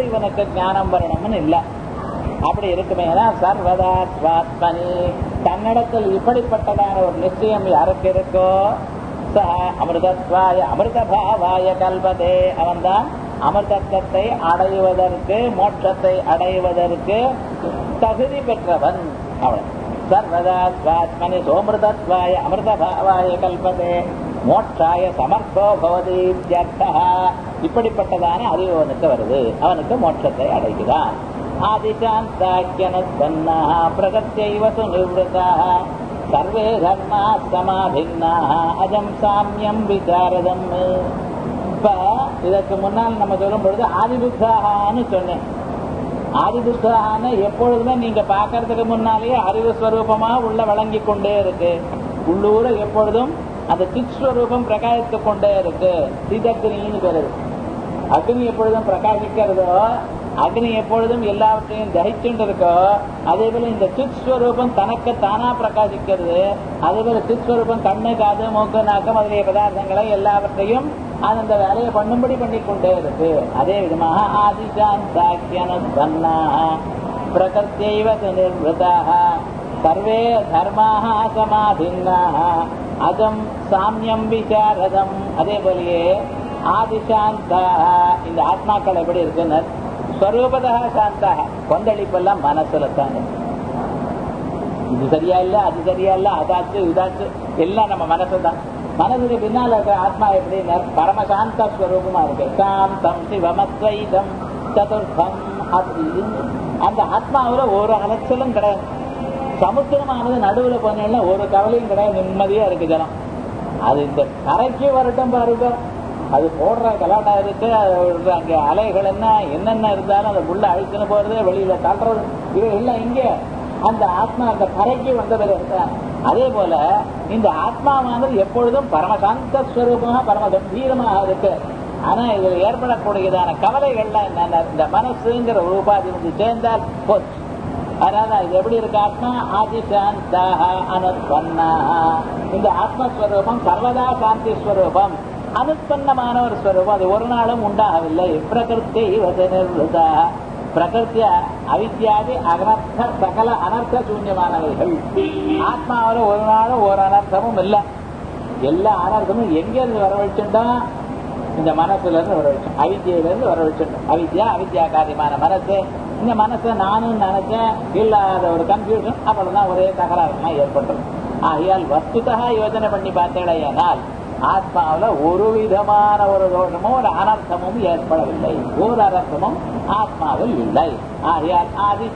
இவனுக்கு ஞானம் வரணும்னு இல்லை அப்படி இருக்குமே சர்வதா ஸ்வாத்மனி தன்னிடத்தில் இப்படிப்பட்டதான ஒரு நிச்சயம் யாருக்கு இருக்கோ சஹ அமிர்தத்வாய அமிர்தபாவாய கல்பதே அவன்தான் அமிர்தத்தை அடைவதற்கு மோட்சத்தை அடைவதற்கு தகுதி பெற்றவன் அவன் சர்வதா ஸ்வாத்மனி சோமிருதத்வாய அமிர்தபாவாய கல்பதே மோட்சாய சமர்த்தோ பவதி இத்யர்த்தः. இப்படிப்பட்டதான அறிவு அவனுக்கு வருது அவனுக்கு மோட்சத்தை அடைகிறான் ஆதிசாந்தாக்கியனுத்பன்னாः பிரகத்யைவ சுநிவృతాः சர்வே தர்மா சமாபின்னாः அஜம் சாமியம் விசாரதம் இப்ப இதற்கு முன்னால் நம்ம சொல்லும் பொழுது ஆதிபுத்தாகான்னு சொன்னேன் ஆதிபுத்தாகான்னு எப்பொழுதுமே நீங்க பாக்குறதுக்கு முன்னாலேயே அறிவு ஸ்வரூபமா உள்ள வழங்கி கொண்டே இருக்கு உள்ளூர எப்பொழுதும் அந்த சிஸ்வரூபம் பிரகாசித்துக் கொண்டே இருக்கு சிதக்னின்னு பேரு அக்னி எப்பொழுதும் பிரகாசிக்கிறதோ அக்னி எப்பொழுதும் எல்லாவற்றையும் தகிச்சுட்டு இருக்கோ அதே போல இந்த சித்ஸ்வரூபம் தனக்கு தானா பிரகாசிக்கிறது அதே போல சித்ஸ்வரூபம் கண்ணு காது மூக்கு நாக்கம் முதலிய பதார்த்தங்களை எல்லாவற்றையும் அது அந்த வேலையை பண்ணும்படி பண்ணி கொண்டே இருக்கு அதே விதமாக ஆதிசாந்தாக்கியனுபன்னா பிரகத்யைவ நிர்வதாக சர்வே தர்மாக சமாதின்னாக அஜம் சாமியம் விசாரதம் அதே போலயே ஆதிசாந்தாக இந்த ஆத்மாக்கள் எப்படி இருக்குன்னு ஸ்வரூபதா சாந்தாக கொந்தளிப்பெல்லாம் மனசுல தான் இருக்கு. இது சரியா இல்ல அது சரியா இல்ல அதாச்சு இதாச்சு எல்லாம் நம்ம மனசு தான் மனசுக்கு பின்னால இருக்கிற ஆத்மா எப்படின்னா பரமசாந்த ஸ்வரூபமா இருக்கு சாந்தம் சிவமத்வைதம் சதுர்த்தம் அப்படின்னு அந்த ஆத்மாவுல ஒரு அலைச்சலும் கிடையாது சமுத்திரமானது நடுவுல போனீங்கன்னா ஒரு கவலையும் கிடையாது நிம்மதியா இருக்கு ஜனம் அது இந்த கரைக்கு வரட்டும் பாருங்க அது போடுற கலாட்டா இருக்கு அது ஒரு அங்க அலைகள் என்ன என்னென்ன இருந்தாலும் அந்த புள்ள அழிச்சுன்னு போறது வெளியில தள்ளுறது இது எல்லாம் இங்க அந்த ஆத்மா அந்த கரைக்கு வந்த பிறகு அதே போல இந்த ஆத்மாவானது எப்பொழுதும் பரமசாந்த ஸ்வரூபமா பரம கம்பீரமாக இருக்கு ஆனா இதுல ஏற்படக்கூடியதான கவலைகள்லாம் என்னென்ன இந்த மனசுங்கிற ஒரு உபாதி வந்து சேர்ந்தால் போச்சு அதனால இது எப்படி இருக்கு ஆத்மா ஆதிசாந்தாக அனுத்பன்னாக இந்த ஆத்மஸ்வரூபம் சர்வதா சாந்தி ஸ்வரூபம் அனுத்பன்னமான ஒரு ஸ்வரூபம் அது ஒரு நாளும் உண்டாகவில்லை பிரகிருத்தி நிர்வதா பிரகிருத்திய அவித்யாதி அனர்த்த சகல அனர்த்த சூன்யமானவைகள் ஆத்மாவில் ஒரு நாளும் ஒரு அனர்த்தமும் இல்லை எல்லா அனர்த்தமும் எங்க இருந்து வரவழைச்சுட்டோம் இந்த மனசுல இருந்து வரவழைச்சோம் அவித்யில இருந்து வரவழைச்சிட்டோம் அவித்யா அவித்யா காரியமான மனசு இந்த மனசை நானும் நினைச்சேன் இல்லாத ஒரு கன்ஃபியூஷன் அவ்வளவுதான் ஒரே தகராறுமா ஏற்பட்டது ஆகையால் வஸ்துதா யோஜனை பண்ணி பார்த்தேனால் ஆத்மாவில ஒரு விதமான ஒரு தோஷமும் ஒரு அனர்த்தமும் ஏற்படவில்லை ஒரு அனர்த்தமும் ஆத்மாவில் இல்லை ஆகையால்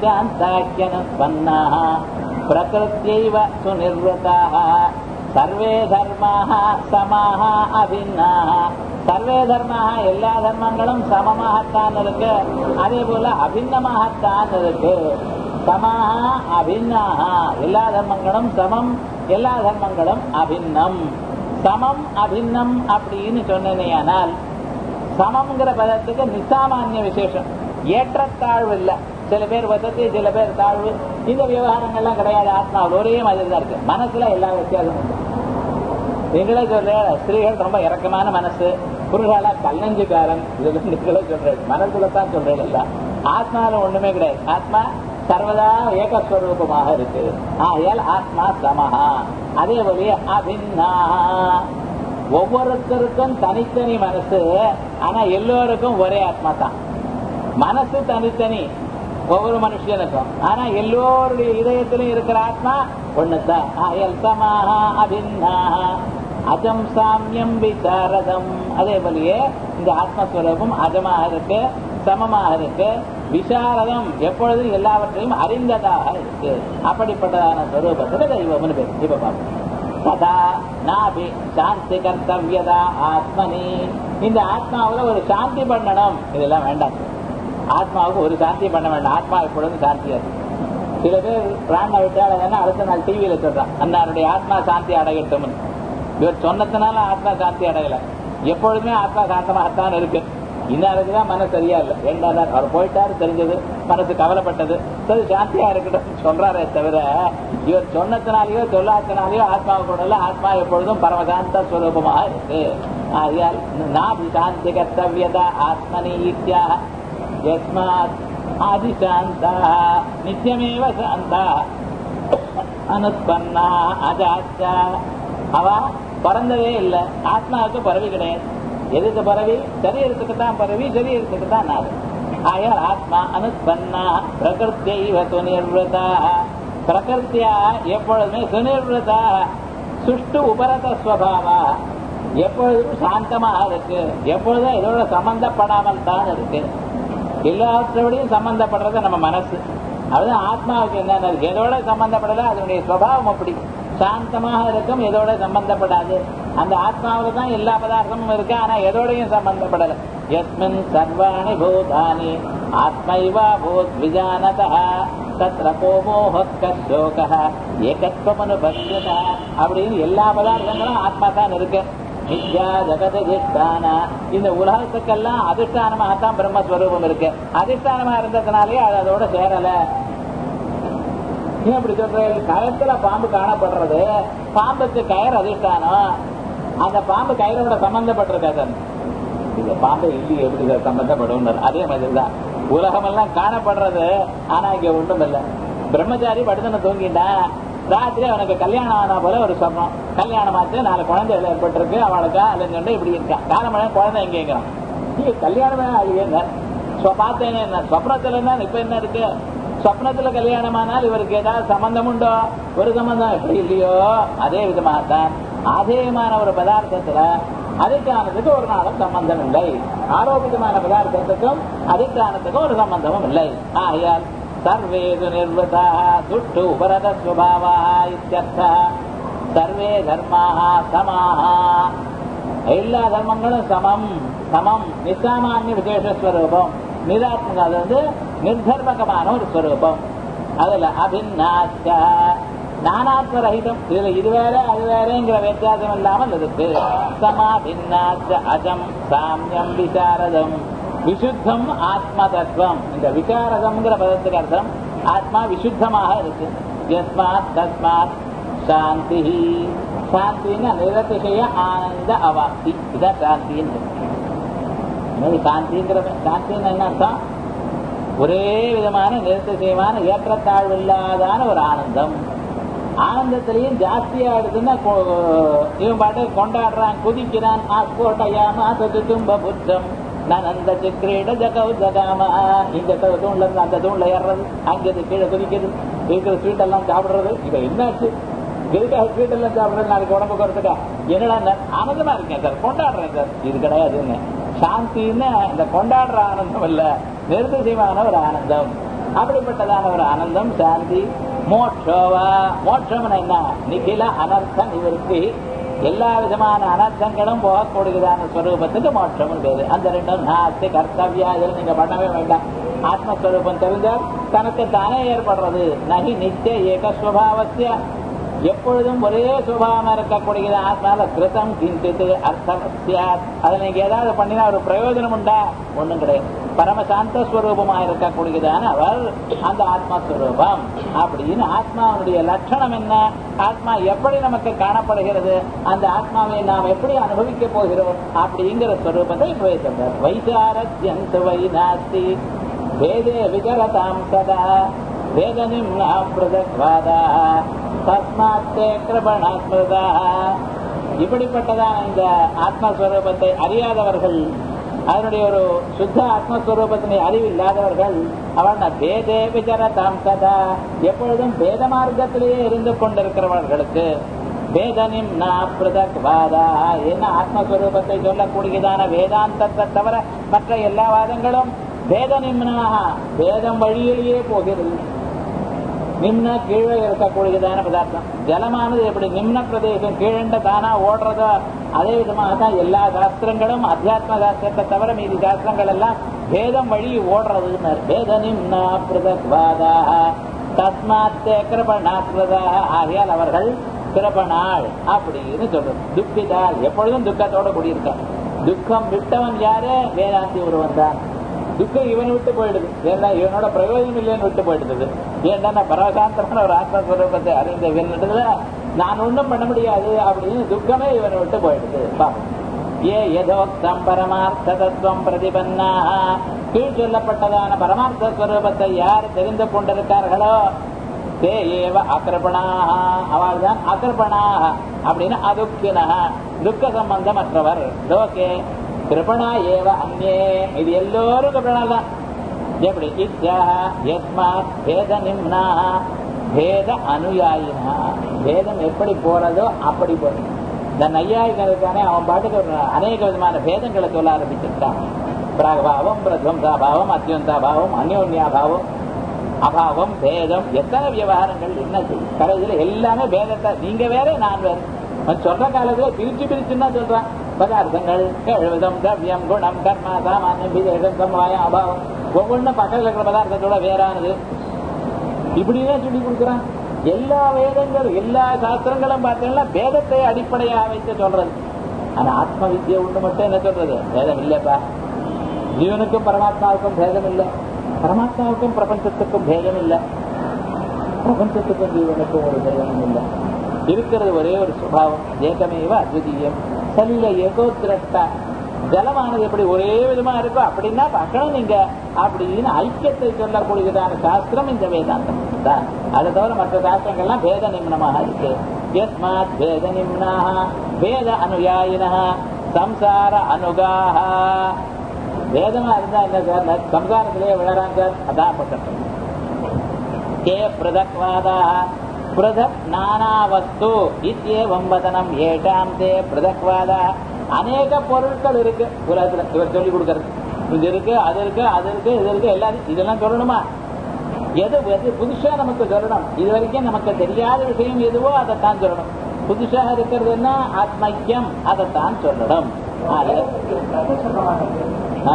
ஆதிசாந்தாக்கியன பிரகிருத்தியைவ சுநிர்வதாக சர்வே தர்மாக சமாக அபின்னாக சர்வே தர்மாக எல்லா தர்மங்களும் சமமாகத்தான் இருக்கு அதே போல அபின்னமாகத்தான் இருக்கு சமாக அபின்னாக எல்லா தர்மங்களும் சமம் எல்லா தர்மங்களும் அபின்னம் சமம் அபின்னம் அப்படின்னு சொன்னேனால் சமம்ங்கிற பதத்துக்கு நிசாமானிய விசேஷம் ஏற்றத்தாழ்வு இல்லை சில பேர் வசதி சில பேர் தாழ்வு இந்த விவகாரங்கள்லாம் கிடையாது ஆத்மாவில் ஒரே மாதிரி தான் இருக்கு மனசுல எல்லா வித்தியாசமும் உண்டு நீங்களே சொல்ற ஸ்திரீகள் ரொம்ப இறக்கமான மனசு புருஷாலா கல்லஞ்சுக்காரன் இதுல நீங்களே சொல்றேன் மனசுல தான் சொல்றேன் இல்ல ஆத்மாவில் ஒண்ணுமே கிடையாது ஆத்மா சர்வதா ஏகஸ்வரூபமாக இருக்கு ஆகையால் ஆத்மா சமஹா அதே வழிய அபின்னா ஒவ்வொருத்தருக்கும் தனித்தனி மனசு ஆனா எல்லோருக்கும் ஒரே ஆத்மா தான் மனசு தனித்தனி ஒவ்வொரு மனுஷனுக்கும் ஆனா எல்லோருடைய இதயத்திலும் இருக்கிற ஆத்மா ஒண்ணுதான் ஆயல் சமாக அபின்னாக அஜம் சாமியம் விசாரதம் அதே போலயே இந்த ஆத்மஸ்வரூபம் அஜமாக இருக்கு சமமாக இருக்கு விசாரதம் எப்பொழுதும் எல்லாவற்றையும் அறிந்ததாக இருக்கு அப்படிப்பட்டதான ஸ்வரூபத்துல தெய்வம்னு பேர் இப்ப பார்ப்போம் சதா நாபி சாந்தி கர்த்தவியதா ஆத்மனி இந்த ஆத்மாவுல ஒரு சாந்தி பண்ணணும் இதெல்லாம் வேண்டாம் ஆத்மாவுக்கு ஒரு சாந்தி பண்ண வேண்டாம் ஆத்மா எப்பொழுதும் சாந்தியா இருக்கு சில பேர் பிராண விட்டால் அடுத்த நாள் டிவியில சொல்றான் அன்னாருடைய ஆத்மா சாந்தி அடையட்டும் இவர் சொன்னதுனால ஆத்மா சாந்தி அடையல எப்பொழுதுமே ஆத்மா சாந்தமாகத்தான் இருக்கு இன்னாருக்கு தான் மனசு சரியா இல்லை ரெண்டாவது அவர் போயிட்டாரு தெரிஞ்சது மனசு கவலைப்பட்டது சரி சாந்தியா இருக்கட்டும் சொல்றாரே தவிர இவர் சொன்னதுனாலயோ சொல்லாதனாலயோ ஆத்மாவை கூட ஆத்மா எப்பொழுதும் பரமசாந்த ஸ்வரூபமாக இருக்கு ஆகையால் நாபி சாந்தி கர்த்தவியதா ஆத்மனி இத்தியாக யஸ்மாத் ஆதிசாந்தா நித்தியமேவ சாந்தா அனுஸ்பன்னா அஜாச்சா அவ பிறந்ததே இல்லை ஆத்மாவுக்கு பறவை கிடையாது எதுக்கு பறவை சரீரத்துக்கு தான் பறவை சரீரத்துக்கு தான் நாடு ஆயால் ஆத்மா அனுஸ்பன்னா பிரகிருத்தியைவ சுனிர்வதா பிரகிருத்தியா எப்பொழுதுமே சுனிர்வதா சுஷ்டு உபரத ஸ்வபாவா எப்பொழுதும் சாந்தமாக இருக்கு எப்பொழுதும் இதோட சம்பந்தப்படாமல் தான் இருக்கு எல்லாத்தோடையும் சம்பந்தப்படுறது நம்ம மனசு அதுதான் ஆத்மாவுக்கு என்னென்ன இருக்கு எதோட சம்பந்தப்படல அதனுடைய சுவாவம் அப்படி சாந்தமாக இருக்கும் எதோட சம்பந்தப்படாது அந்த ஆத்மாவுக்கு தான் எல்லா பதார்த்தமும் இருக்கு ஆனா எதோடையும் சம்பந்தப்படல எஸ்மின் சர்வாணி பூதானி ஆத்மைவா பூத் விஜானதா தத்ர கோமோஹோக ஏகத்வமனுபக்ஷத அப்படின்னு எல்லா பதார்த்தங்களும் ஆத்மா தான் இருக்கு நித்யா ஜெகதிஷ்டான இந்த உலகத்துக்கெல்லாம் அதிஷ்டானமாகத்தான் பிரம்மஸ்வரூபம் இருக்கு அதிஷ்டானமா இருந்ததுனாலே அது அதோட சேரல ஏன் இப்படி சொல்றேன் கயத்துல பாம்பு காணப்படுறது பாம்புக்கு கயர் அதிஷ்டானம் அந்த பாம்பு கயிறோட சம்பந்தப்பட்டிருக்காது இந்த பாம்பு இல்லையே எப்படி சார் சம்பந்தப்படும் அதே மாதிரி தான் உலகமெல்லாம் காணப்படுறது ஆனா இங்க ஒன்றும் இல்லை பிரம்மச்சாரி படுத்துன தூங்கிட்டான் ராத்திரி அவனுக்கு கல்யாணம் ஆனா போல ஒரு சொந்தம் கல்யாணம் ஆச்சு நாலு குழந்தைகள் ஏற்பட்டிருக்கு அவளுக்கா அல்லன்னு இப்படி இருக்கான் காலமழை குழந்தை எங்க கேட்கிறான் நீங்க கல்யாணமே ஆகலையே பார்த்தேன்னு என்ன சொப்னத்துல என்ன இப்ப என்ன இருக்கு சொப்னத்துல கல்யாணமானால் இவருக்கு ஏதாவது சம்பந்தம் உண்டோ ஒரு சம்பந்தம் எப்படி இல்லையோ அதே விதமாகத்தான் அதேமான ஒரு பதார்த்தத்துல அதிஷ்டானத்துக்கு ஒரு நாளும் சம்பந்தம் இல்லை ஆரோபிதமான பதார்த்தத்துக்கும் அதிஷ்டானத்துக்கும் ஒரு சம்பந்தமும் இல்லை ஆகையால் சர்வேது நிர்வதா சுட்டு உபரதஸ்வபாவா இத்தியர்த்த சர்வே தர்மாக சமாக எல்லா தர்மங்களும் சமம் சமம் நிசாமானிய விசேஷஸ்வரூபம் நிராத்மகம் அது வந்து நிர்தர்மகமான ஒரு ஸ்வரூபம் அதுல அபிநாச்ச நானாத்ம ரஹிதம் இதுல இது வேற அது வேறங்கிற வித்தியாசம் இல்லாமல் இருக்கு சமாபின்னாச்ச அஜம் சாமியம் விசாரதம் விசுத்தம் ஆத்ம தத்துவம் இந்த விசாரதம்ங்கிற பதத்துக்கு அர்த்தம் ஆத்மா விசுத்தமாக இருக்கு யஸ்மாத் தஸ்மாத் சாந்தி சாந்தின்னு நிரதிசய ஆனந்த அவாப்தி இதான் சாந்தின்னு சாந்திங்கிற சாந்தின்னு என்ன அர்த்தம் ஒரே விதமான நிறுத்தமான ஏற்றத்தாழ்வு இல்லாதான ஒரு ஆனந்தம் ஆனந்தத்திலையும் ஜாஸ்தியா இருக்குன்னா இவன் பாட்டு கொண்டாடுறான் குதிக்கிறான் ஆஸ்போட்டையாமா தது தும்ப புத்தம் நனந்த கிரீட ஜகவ் ஜகாமா இந்த தூண்ல இருந்து அந்த தூண்ல ஏறுறது அங்கிருந்து கீழே குதிக்கிறது இருக்கிற ஸ்வீட் எல்லாம் சாப்பிடுறது இப்ப என்னாச்சு எதுக்காக ஸ்வீட் எல்லாம் சாப்பிடுறது நாளைக்கு உடம்பு குறைச்சுக்கா என்னடா ஆனந்தமா இருக்கேன் சார் கொண்டாடுறேன் சார் இது கிடையாதுன்னு சாந்தின்னு இந்த கொண்டாடுற ஆனந்தம் இல்ல நிர்திசயமான ஒரு ஆனந்தம் அப்படிப்பட்டதான ஒரு ஆனந்தம் சாந்தி மோட்சோவா மோட்சம்னு என்ன நிகில அனர்த்த நிவர்த்தி எல்லா விதமான அனர்த்தங்களும் போகக்கூடியதான ஸ்வரூபத்துக்கு மோட்சம்னு பேரு அந்த ரெண்டும் நாஸ்தி கர்த்தவியா இதில் நீங்க பண்ணவே வேண்டாம் ஆத்மஸ்வரூபம் தெரிஞ்சால் தனக்கு தானே ஏற்படுறது நகி நித்திய ஏகஸ்வபாவசிய எப்பொழுதும் ஒரே சுபாவமா இருக்கக்கூடியது ஆத்மால கிருதம் கிஞ்சித்து அர்த்தம் அதுல நீங்க ஏதாவது பண்ணினா ஒரு பிரயோஜனம் உண்டா ஒண்ணும் கிடையாது பரமசாந்த ஸ்வரூபமா இருக்கக்கூடியதான அவர் அந்த ஆத்மஸ்வரூபம் அப்படின்னு ஆத்மாவுடைய லட்சணம் என்ன ஆத்மா எப்படி நமக்கு காணப்படுகிறது அந்த ஆத்மாவை நாம் எப்படி அனுபவிக்க போகிறோம் அப்படிங்கிற ஸ்வரூபத்தை சொல்றார் வைசாரத்யந்து வை நாஸ்தி வேதே விகரதாம் சதா வேதனிம் பிரதக்வாதா தஸ்மாத்தே கிருபணாத்மதா இப்படிப்பட்டதான இந்த ஆத்மஸ்வரூபத்தை அறியாதவர்கள் அதனுடைய ஒரு சுத்த ஆத்மஸ்வரூபத்தினை அறிவில்லாதவர்கள் அவன் பேதே விசரதாம் சதா எப்பொழுதும் வேத மார்க்கத்திலேயே இருந்து கொண்டிருக்கிறவர்களுக்கு வேதனிம் வாதா என்ன ஆத்மஸ்வரூபத்தை சொல்லக்கூடியதான வேதாந்தத்தை தவிர மற்ற எல்லா வாதங்களும் வேத நிம்னாக வேதம் வழியிலேயே போகிறது நிம்ன கீழே இருக்கக்கூடியதான பதார்த்தம் ஜலமானது எப்படி நிம்ன பிரதேசம் கீழண்ட தானா ஓடுறதோ அதே விதமாக தான் எல்லா சாஸ்திரங்களும் அத்தியாத்ம சாஸ்திரத்தை தவிர மீதி சாஸ்திரங்கள் எல்லாம் வேதம் வழி ஓடுறதுன்னு வேத நிம்னா பிரதக்வாதா தஸ்மாத்தே கிருபணாத்மதா ஆகையால் அவர்கள் கிருபணாள் அப்படின்னு சொல்றது துக்கிதால் எப்பொழுதும் துக்கத்தோட கூடியிருக்கார் துக்கம் விட்டவன் யாரு வேதாந்தி ஒருவன் தான் துக்கம் இவனை விட்டு போயிடுது ஏன்னா இவனோட பிரயோஜனம் இல்லைன்னு விட்டு போயிடுது ஏன்னா பரவசாந்தமான ஒரு ஆத்மஸ்வரூபத்தை அறிந்த இவனிடத்துல நான் ஒன்றும் பண்ண முடியாது அப்படின்னு துக்கமே இவனை விட்டு போயிடுது பாப்போம் ஏ யதோக்தம் பரமார்த்த தத்துவம் பிரதிபன்னா கீழ் சொல்லப்பட்டதான பரமார்த்த ஸ்வரூபத்தை யார் தெரிந்து கொண்டிருக்கார்களோ தே ஏவ அக்கிரபணாக அவள் தான் அக்கிரபணாக அப்படின்னு அதுக்கினக துக்க சம்பந்தமற்றவர் லோகே கிருபணா ஏவ அந்நே இது எல்லோரும் கிருபணா தான் எப்படி இத்தியாக யஸ்மாத் பேத நிம்னா பேத அனுயாயினா பேதம் எப்படி போறதோ அப்படி போறது இந்த நையாயிகளுக்கானே அவன் பாட்டுக்கு ஒரு அநேக விதமான பேதங்களை சொல்ல ஆரம்பிச்சிருக்கான் பிராகபாவம் பிரத்வம்சாபாவம் அத்தியந்தாபாவம் அந்யோன்யாபாவம் அபாவம் பேதம் எத்தனை விவகாரங்கள் என்ன செய்யும் கடைசியில் எல்லாமே பேதத்தை நீங்க வேற நான் வேற அவன் சொல்ற காலத்துல பிரிச்சு பிரிச்சுன்னா சொல்றான் பதார்த்தங்கள் எழுதம் திரவியம் குணம் கர்ம சாமானியம் விதேசம் சமவாயம் அபாவம் ஒவ்வொன்றும் பக்கத்தில் இருக்கிற பதார்த்தத்தோட வேறானது இப்படிதான் சொல்லி கொடுக்குறான் எல்லா வேதங்களும் எல்லா சாஸ்திரங்களும் பார்த்தீங்கன்னா வேதத்தை அடிப்படையாக வைத்து சொல்றது ஆனா ஆத்ம வித்யை ஒண்ணு மட்டும் என்ன சொல்றது வேதம் இல்லப்பா ஜீவனுக்கும் பரமாத்மாவுக்கும் பேதம் இல்லை பரமாத்மாவுக்கும் பிரபஞ்சத்துக்கும் பேதம் இல்லை பிரபஞ்சத்துக்கும் ஜீவனுக்கும் ஒரு பேதமும் இல்லை இருக்கிறது ஒரே ஒரு சுபாவம் ஏகமேவ அத்விதீயம் சலில ஏகோத்திரஷ்டா ஜலமானது எப்படி ஒரே விதமா இருக்கோ அப்படின்னா பார்க்கணும் நீங்க அப்படின்னு ஐக்கியத்தை சொல்லக்கூடியதான சாஸ்திரம் இந்த வேதாந்தம் தான் அதை தவிர மற்ற சாஸ்திரங்கள்லாம் பேத நிம்னமாக இருக்கு யஸ்மாத் பேத நிம்னாக வேத அனுயாயினா சம்சார அனுகாக வேதமா இருந்தா என்ன சார் சம்சாரத்திலேயே விழறாங்க சார் அதான் பக்கத்து கே பிரதக்வாதா பிரதக் நானா வஸ்து இத்தியேவம் வதனம் ஏட்டாம் தே பிரதக்வாதா அநேக பொருட்கள் இருக்கு உலகத்துல இவர் சொல்லி கொடுக்கறது இது இருக்கு அது இருக்கு அது இருக்கு இது இருக்கு எல்லாரும் இதெல்லாம் சொல்லணுமா எது எது புதுசா நமக்கு சொல்லணும் இது வரைக்கும் நமக்கு தெரியாத விஷயம் எதுவோ அதைத்தான் சொல்லணும் புதுசாக இருக்கிறதுன்னா ஆத்மைக்கியம் அதைத்தான் சொல்லணும் ஆ, ஆ?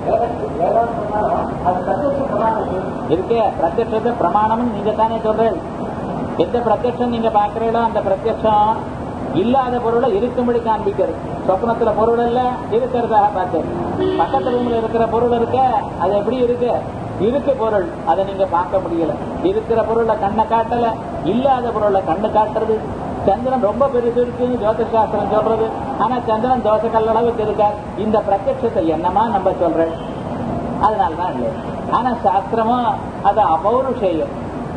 இருக்கு பிரத்யட்சத்தை பிரமாணம்னு நீங்க தானே சொல்றேன் எந்த பிரத்யட்சம் நீங்க பாக்குறீங்களோ அந்த பிரத்யட்சம் இல்லாத பொருளை இருக்கும்படி காண்பிக்கிறது சொப்னத்துல பொருள் இல்ல இருக்கிறதாக பார்த்தேன் பக்கத்து ரூம்ல இருக்கிற பொருள் இருக்க அது எப்படி இருக்கு இருக்கு பொருள் அதை நீங்க பார்க்க முடியல இருக்கிற பொருளை கண்ணை காட்டல இல்லாத பொருளை கண்ணு காட்டுறது சந்திரன் ரொம்ப பெருசு இருக்குன்னு ஜோதிஷ் சாஸ்திரம் சொல்றது ஆனா சந்திரன் தோசை கல்லளவுக்கு இருக்கார் இந்த பிரத்யட்சத்தை என்னமா நம்ம சொல்றேன் அதனாலதான் இல்லை ஆனா சாஸ்திரமும் அது அபௌருஷேயம்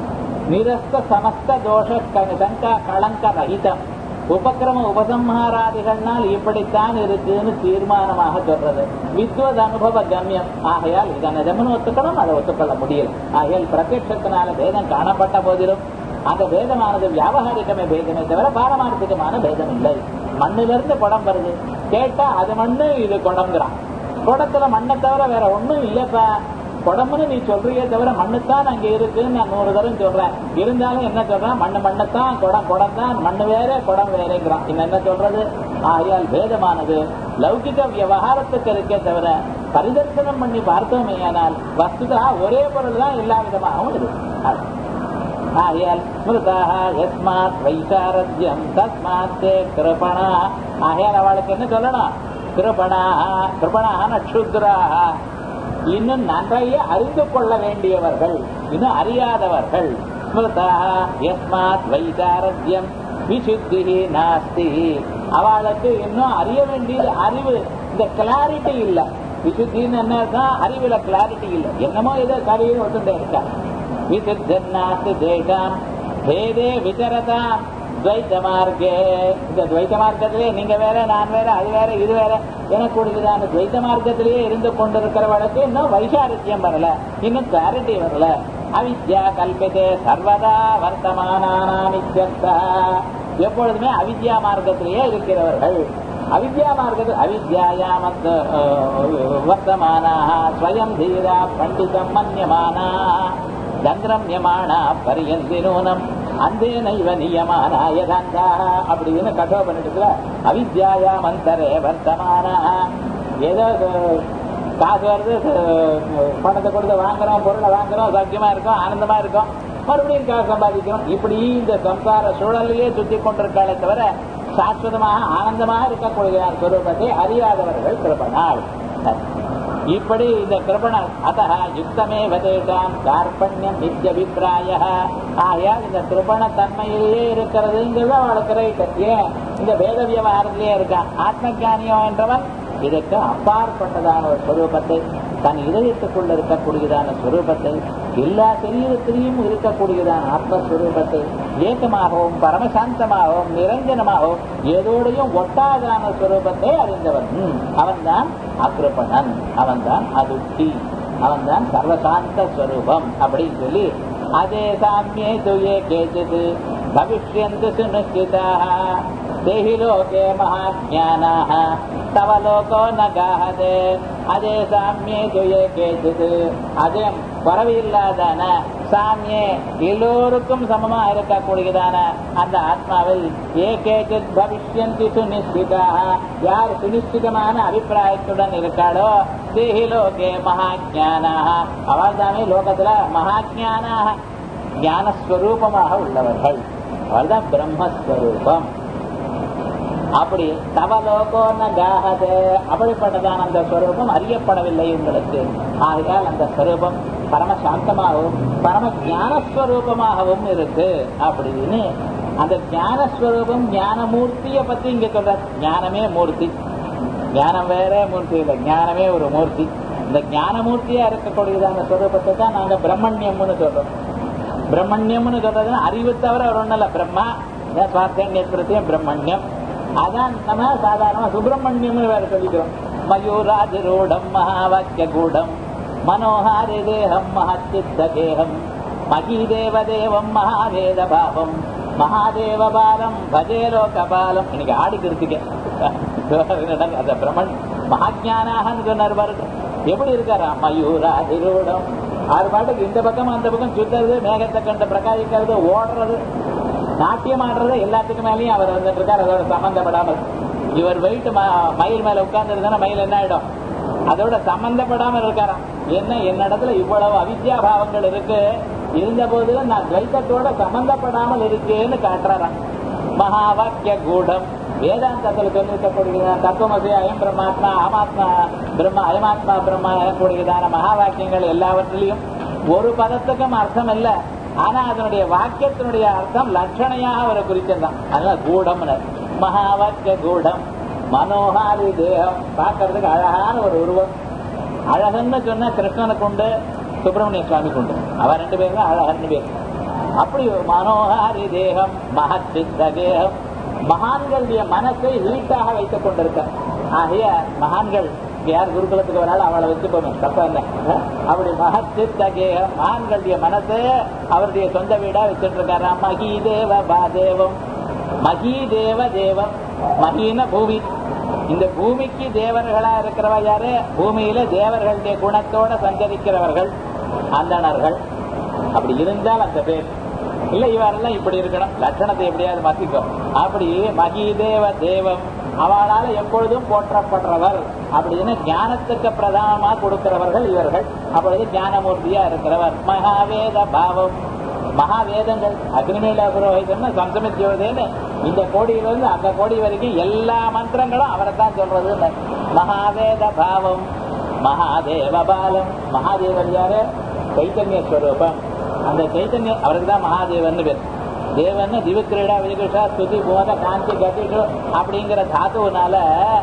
நிரஸ்த சமஸ்த தோஷ க- சங்கா களங்க ரஹிதம் உபக்கிரம உபசம்ஹாராதிகள்னால் இப்படித்தான் இருக்குன்னு தீர்மானமாக சொல்றது வித்வத் அனுபவ கம்யம் ஆகையால் இதை நிஜம்னு ஒத்துக்கணும் அதை ஒத்துக்கொள்ள முடியல ஆகையால் பிரத்யட்சத்தினால பேதம் காணப்பட்ட போதிலும் அந்த பேதமானது வியாபகாரிகமே பேதமே தவிர பாரமார்த்திகமான பேதம் இல்லை மண்ணிலிருந்து குடம் வருது கேட்டா அது மண்ணு இது குடம்ங்கிறான் குடத்துல மண்ணை தவிர வேற ஒண்ணும் இல்லப்பா குடம்னு நீ சொல்றியே தவிர மண்ணுத்தான் அங்க இருக்குன்னு நான் நூறு தரம் சொல்றேன் இருந்தாலும் என்ன சொல்றேன் மண்ணு மண்ணுத்தான் குடம் குடம் தான் மண்ணு வேற குடம் வேறேங்கிறான் இன்னும் என்ன சொல்றது ஆகையால் வேதமானது லௌகிக விவகாரத்துக்கு இருக்கே தவிர பரிதர்சனம் பண்ணி பார்த்தோமேயானால் வஸ்துதா ஒரே பொருள் தான் எல்லா விதமாகவும் இருக்கு அது. ஆகையால் ஸ்மிருதாக யஸ்மாத் வைசாரத்யம் தஸ்மாத் தே கிருபணா ஆகையால் அவளுக்கு என்ன சொல்லணும் கிருபணா கிருபணான க்ஷுத்ராக இன்னும் நன்றைய அறிந்து கொள்ள வேண்டியவர்கள் இன்னும் அறியாதவர்கள் ஸ்மிருதாக யஸ்மாத் வைசாரத்யம் விசுத்தி நாஸ்தி அவளுக்கு இன்னும் அறிய வேண்டியது அறிவு இந்த கிளாரிட்டி இல்ல விசுத்தின்னு என்ன அர்த்தம்? அறிவுல கிளாரிட்டி இல்ல என்னமோ ஏதோ கருவி ஒத்துட்டே இருக்கா விசுத்தன்னாஸ்தி தேசாம் பேதே விசரதாம் துவைத்த மார்க்கே இந்த துவைத்த மார்க்கத்திலே நீங்க வேற நான் வேற அது வேற இது வேற எனக்கூடியதான துவைத்த மார்க்கத்திலேயே இருந்து கொண்டிருக்கிறவளுக்கு இன்னும் வைசாரித்யம் வரல இன்னும் கிளாரிட்டி வரல அவித்யா கல்பிதே சர்வதா வர்த்தமானாமித்யர்த்தா எப்பொழுதுமே அவித்யா மார்க்கத்திலேயே இருக்கிறவர்கள் அவித்யா மார்க்கத்தில் அவித்யாயாமத் வர்த்தமானாக ஸ்வயம் தீரா பண்டிதம் மன்யமானா தந்திரம்யமானா பரியந்தி நூனம் அந்தே நைவ நியமானா யதாந்தாக அப்படின்னு கட்டோபனிடத்துல அவித்யாயா மந்தரே வர்த்தமானா ஏதோ அஹ், காசு வருது அஹ், பணத்தை கொடுத்து வாங்குறோம் பொருளை வாங்குறோம் சௌக்கியமா இருக்கும் ஆனந்தமா இருக்கும் மறுபடியும் காசு சம்பாதிக்கிறோம் இப்படி இந்த சம்சார சூழலையே சுத்தி கொண்டிருக்காளே தவிர சாஸ்வதமாக ஆனந்தமாக இருக்கக்கூடிய ஸ்வரூபத்தை அறியாதவர்கள் கிருபனால் இப்படி இந்த கிருபணம் அத்த யுக்தமே வதேஷாம் கார்பண்யம் நித்தியபிப்பிராய ஆகையால் இந்த கிருபண தன்மையிலேயே இருக்கிறதுங்கிறது அவளுக்கு ரைட் ஏன் இந்த வேத விவகாரத்திலேயே இருக்கான் ஆத்ம ஞானியம் என்றவன் இதற்கு அப்பாற்பட்டதான ஒரு ஸ்வரூபத்தை தன் இதயத்துக்குள்ள இருக்கக்கூடியதான ஸ்வரூபத்தை எல்லா சரீரத்திலையும் இருக்கக்கூடியதான ஆத்மஸ்வரூபத்தை ஏகமாகவும் பரமசாந்தமாகவும் நிரஞ்சனமாகவும் ஏதோடையும் ஒட்டாதான ஸ்வரூபத்தை அறிந்தவன் அவன்தான் அக்ருபணன் அவன்தான் அதுட்டி அவன்தான் சர்வசாந்த ஸ்வரூபம் அப்படின்னு சொல்லி அதே சாமியே துயே கேச்சித் பவிஷ்யந்து சுனிஷ்டிதாக தேஹி லோகே மகாஜானாக தவ லோகோ ந காஹதே அதே சாமியே துயே கேச்சித் அதே குறவில்லாதான சாமியே எல்லோருக்கும் சமமா இருக்கக்கூடியதான அந்த ஆத்மாவில் ஏகேச்சித் பவிஷ்யந்தி சுனிஷ்டிதாக யார் சுனிஷ்டிதமான அபிப்பிராயத்துடன் இருக்காளோ தேஹி லோகே மகாஜானாக அவள் தானே லோகத்துல மகாஜானாக ஞானஸ்வரூபமாக உள்ளவர்கள் அவள்தான் பிரம்மஸ்வரூபம் அப்படி தவலோகோன காகதே அப்படிப்பட்டதான அந்த ஸ்வரூபம் அறியப்படவில்லை உங்களுக்கு ஆகையால் அந்த ஸ்வரூபம் பரம சாந்தமாகவும் பரம ஞானஸ்வரூபமாகவும் இருக்கு அப்படின்னு அந்த ஞானஸ்வரூபம் ஞானமூர்த்திய பத்தி இங்க சொல்ற ஞானமே மூர்த்தி ஞானம் வேற மூர்த்தி இல்லை ஞானமே ஒரு மூர்த்தி இந்த ஞானமூர்த்தியா இருக்கக்கூடியதான ஸ்வரூபத்தை தான் நாங்க பிரம்மண்யம்னு சொல்றோம் பிரம்மண்யம்னு சொல்றதுன்னா அறிவு தவிர ஒரு ஒண்ணு இல்ல பிரம்மா சுவார்த்தன்யத்திரத்தையும் பிரம்மண்யம் அதான் நம்ம சாதாரணமா சுப்பிரமணியம்னு வேற சொல்லிக்கிறோம் மயூராதிரூடம் மகாவாக்கிய கூடம் மனோஹாரி தேகம் மகச்சித்த தேகம் மகீதேவ தேவம் மகாவேத பாவம் மகாதேவ பாலம் பஜே லோகபாலம் இன்னைக்கு ஆடிக்கு அந்த பிரமன் மகாஜானாகன்னு சொன்னார் பாருங்க எப்படி இருக்காரா மயூராதிரூடம் ஆறு பாட்டுக்கு இந்த பக்கம் அந்த பக்கம் சுத்துறது மேகத்தை கண்டு பிரகாசிக்கிறது ஓடுறது நாட்டியம் ஆடுறது எல்லாத்துக்கும் மேலேயும் அவர் வந்துட்டு இருக்கார் அதோட சம்பந்தப்படாமல் இவர் வெயிட் மயில் மேல உட்கார்ந்து மயில் என்ன ஆயிடும் அதோட சம்பந்தப்படாமல் இருக்காராம் என்ன என்னிடத்துல இவ்வளவு அவித்யா பாவங்கள் இருக்கு இருந்த போதிலும் நான் துவைத்தத்தோட சம்பந்தப்படாமல் இருக்கேன்னு காட்டுறாராம் மகாவாக்கிய கூடம் வேதாந்தத்தில் சொல்லிருக்கக்கூடியதான தத்துவமசி அயம் பிரம்மாத்மா அமாத்மா பிரம்மா அயமாத்மா பிரம்மா எனக்கூடியதான மகா வாக்கியங்கள் எல்லாவற்றிலையும் ஒரு பதத்துக்கும் அர்த்தம் இல்ல ஆனா அதனுடைய வாக்கியத்தினுடைய அர்த்தம் லட்சணையாக அவரை குறிச்சிருந்தான் அதனால கூடம் மகா வாக்கிய கூடம் மனோகாரி தேகம் பார்க்கறதுக்கு அழகான ஒரு உருவம் அழகன்னு சொன்னா கிருஷ்ணனுக்கு உண்டு சுப்பிரமணிய சுவாமிக்கு உண்டு அவ ரெண்டு பேரும் தான் அழகன்னு பேர் அப்படி ஒரு மனோகாரி தேகம் மகச்சித்த தேகம் மகான்களுடைய மனசை ஹீட்டாக வைத்துக் கொண்டிருக்க ஆகிய மகான்கள் யார் குருகுலத்துக்கு வராலும் அவளை வச்சுக்கோங்க தப்ப என்ன அப்படி மகச்சித்த தேகம் மகான்களுடைய மனசை அவருடைய சொந்த வீடா வச்சுட்டு இருக்காரு மகி தேவ பாதேவம் மகி தேவ தேவம் மகின பூமி இந்த பூமிக்கு தேவர்களா இருக்கிறவ யாரு பூமியில தேவர்களுடைய குணத்தோட சஞ்சரிக்கிறவர்கள் அந்தணர்கள் அப்படி இருந்தால் அந்த பேர் இல்ல இவரெல்லாம் இப்படி இருக்கணும் லட்சணத்தை எப்படியாவது மாத்திக்கோ அப்படி மகிதேவ தேவம் அவளால் எப்பொழுதும் போற்றப்படுறவர் அப்படின்னு ஞானத்துக்கு பிரதானமா கொடுக்கிறவர்கள் இவர்கள் அப்பொழுது ஞானமூர்த்தியா இருக்கிறவர் மகாவேத பாவம் மகாவேதங்கள் அக்னிமேல புரோஹிதம்னு சம்சமித்யோதேன்னு இந்த கோடியிலிருந்து அந்த கோடி வரைக்கும் எல்லா மந்திரங்களும் அவரை தான் சொல்றது மகாவேத பாவம் மகாதேவ பாலம் மகாதேவன் யாரு சைத்தன்ய ஸ்வரூபம் அந்த சைத்தன்ய அவருக்கு தான் மகாதேவன் பேர் தேவன் திவக்கிரீடா விஜயகிருஷ்ணா ஸ்துதி போத காந்தி கதிஷு அப்படிங்கிற தாத்துவனால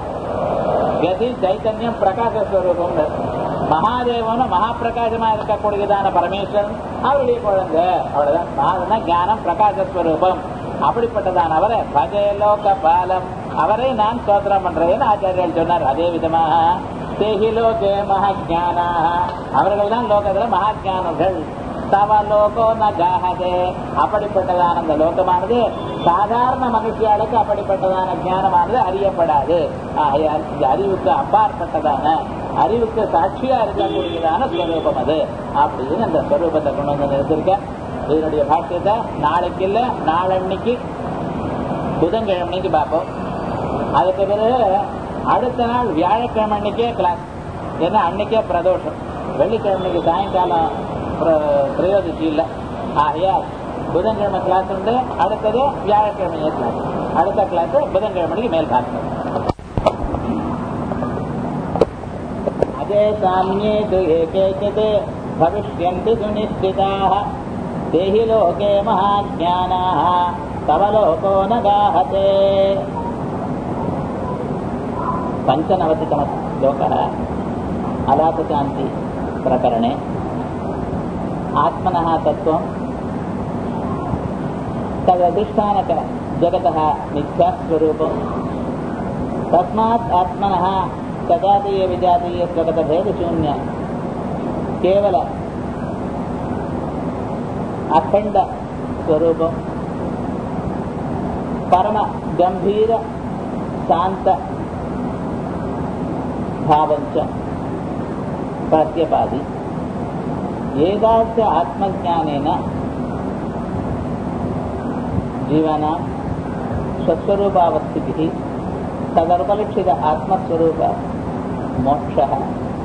கதி சைத்தன்யம் பிரகாச ஸ்வரூபம் மகாதேவனும் மகா பிரகாசமா இருக்கக்கூடியதான பரமேஸ்வரன் அவருடைய குழந்தை அவ்வளவுதான் மகாதனா ஞானம் பிரகாச ஸ்வரூபம் அப்படிப்பட்டதான் அவரை பஜே லோக பாலம் அவரை நான் சோதனம் பண்றேன்னு ஆச்சாரியர் சொன்னார் அதே விதமாக தேஹி லோகே மகாஜானா அவர்கள் தான் லோகத்துல மகாஜானர்கள் தவ லோகோ ந ஜாகதே அப்படிப்பட்டதான அந்த லோகமானது சாதாரண மனுஷியாளுக்கு அப்படிப்பட்டதான ஞானமானது அறியப்படாது ஆகையால் இந்த அறிவுக்கு அப்பாற்பட்டதான அறிவுக்கு சாட்சியா இருக்கக்கூடியதான ஸ்வரூபம் அது அப்படின்னு அந்த ஸ்வரூபத்தை கொண்டு வந்து நிறுத்திருக்க இதனுடைய பாஷ்யத்தை நாளைக்கு இல்ல நாளன்னைக்கு புதன்கிழமைக்கு பார்ப்போம் அதுக்கு பிறகு அடுத்த நாள் வியாழக்கிழமை அன்னைக்கே கிளாஸ் ஏன்னா அன்னைக்கே பிரதோஷம் வெள்ளிக்கிழமைக்கு சாயங்காலம் பிரயோஜிச்சு இல்லை ஆகையால் புதன்கிழமை கிளாஸ் உண்டு அடுத்தது வியாழக்கிழமையே கிளாஸ் அடுத்த கிளாஸ் புதன்கிழமைக்கு மேல் பார்க்கணும் அதே சாமியே து ஏகேச்சித் भविष्यन्ति सुनिश्चिताः देहि लोके महाज्ञानाः तव लोको न गाहते पञ्चनवतितमः श्लोकः अलातशान्ति प्रकरणे आत्मनः तत्त्वं तदधिष्ठानकजगतः मिथ्यास्वरूपं तस्मात् आत्मनः सजातीयविजातीयस्वगतभेदशून्य केवल अखण्ड स्वरूपं परम गम्भीर शान्त भावञ्च प्रत्यपादि एतादृश आत्मज्ञानेन जीवानां स्वस्वरूपावस्थितिः तदर्पलक्षित आत्मस्वरूप मोक्षः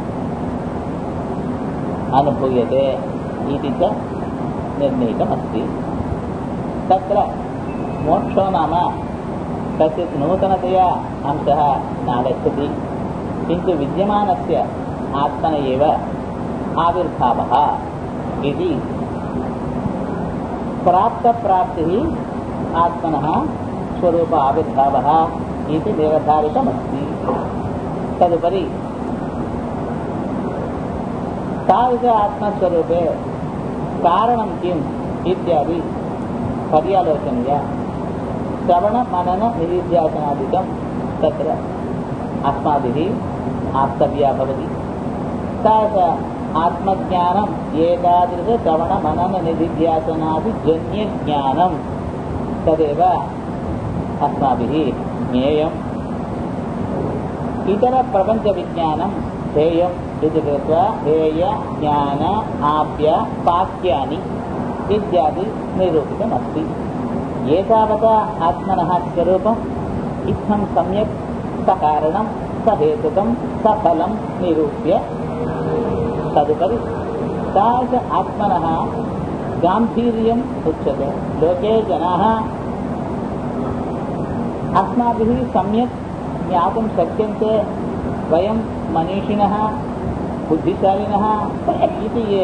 अनुभूयते इति च निर्णीतमस्ति तत्र मोक्षो नाम कश्चित् नूतनतया अंशः नागच्छति किन्तु विद्यमानस्य आत्मन एव आविर्भावः इति प्राप्तप्राप्तिः आत्मनः स्वरूप आविर्भावः इति निर्धारितमस्ति तदुपरि तादृश आत्मस्वरूपे कारणं किम् इत्यादि पर्यालोचनीया श्रवणमनननिधिध्यासनादिकं तत्र अस्माभिः आप्तव्या भवति तादृश आत्मज्ञानम् एतादृशश्रवणमनननिधिध्यासनादिजन्यज्ञानं तदेव अस्माभिः ज्ञेयम् इतरप्रपञ्चविज्ञानं ध्येयम् इति कृत्वा ध्येय ज्ञान आप्य पाक्यानि इत्यादि निरूपितमस्ति एतावता आत्मनः स्वरूपम् इत्थं सम्यक् सकारणं सहेतुकं सफलं निरूप्य तदुपरि तादृश आत्मनः गाम्भीर्यम् उच्यते लोके जनाः अस्माभिः सम्यक् ज्ञातुं शक्यन्ते वयं मनीषिणः बुद्धिशालिनः इति ये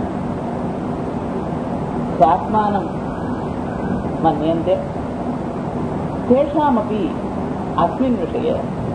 स्वात्मानं मन्यन्ते तेषामपि अस्मिन् विषये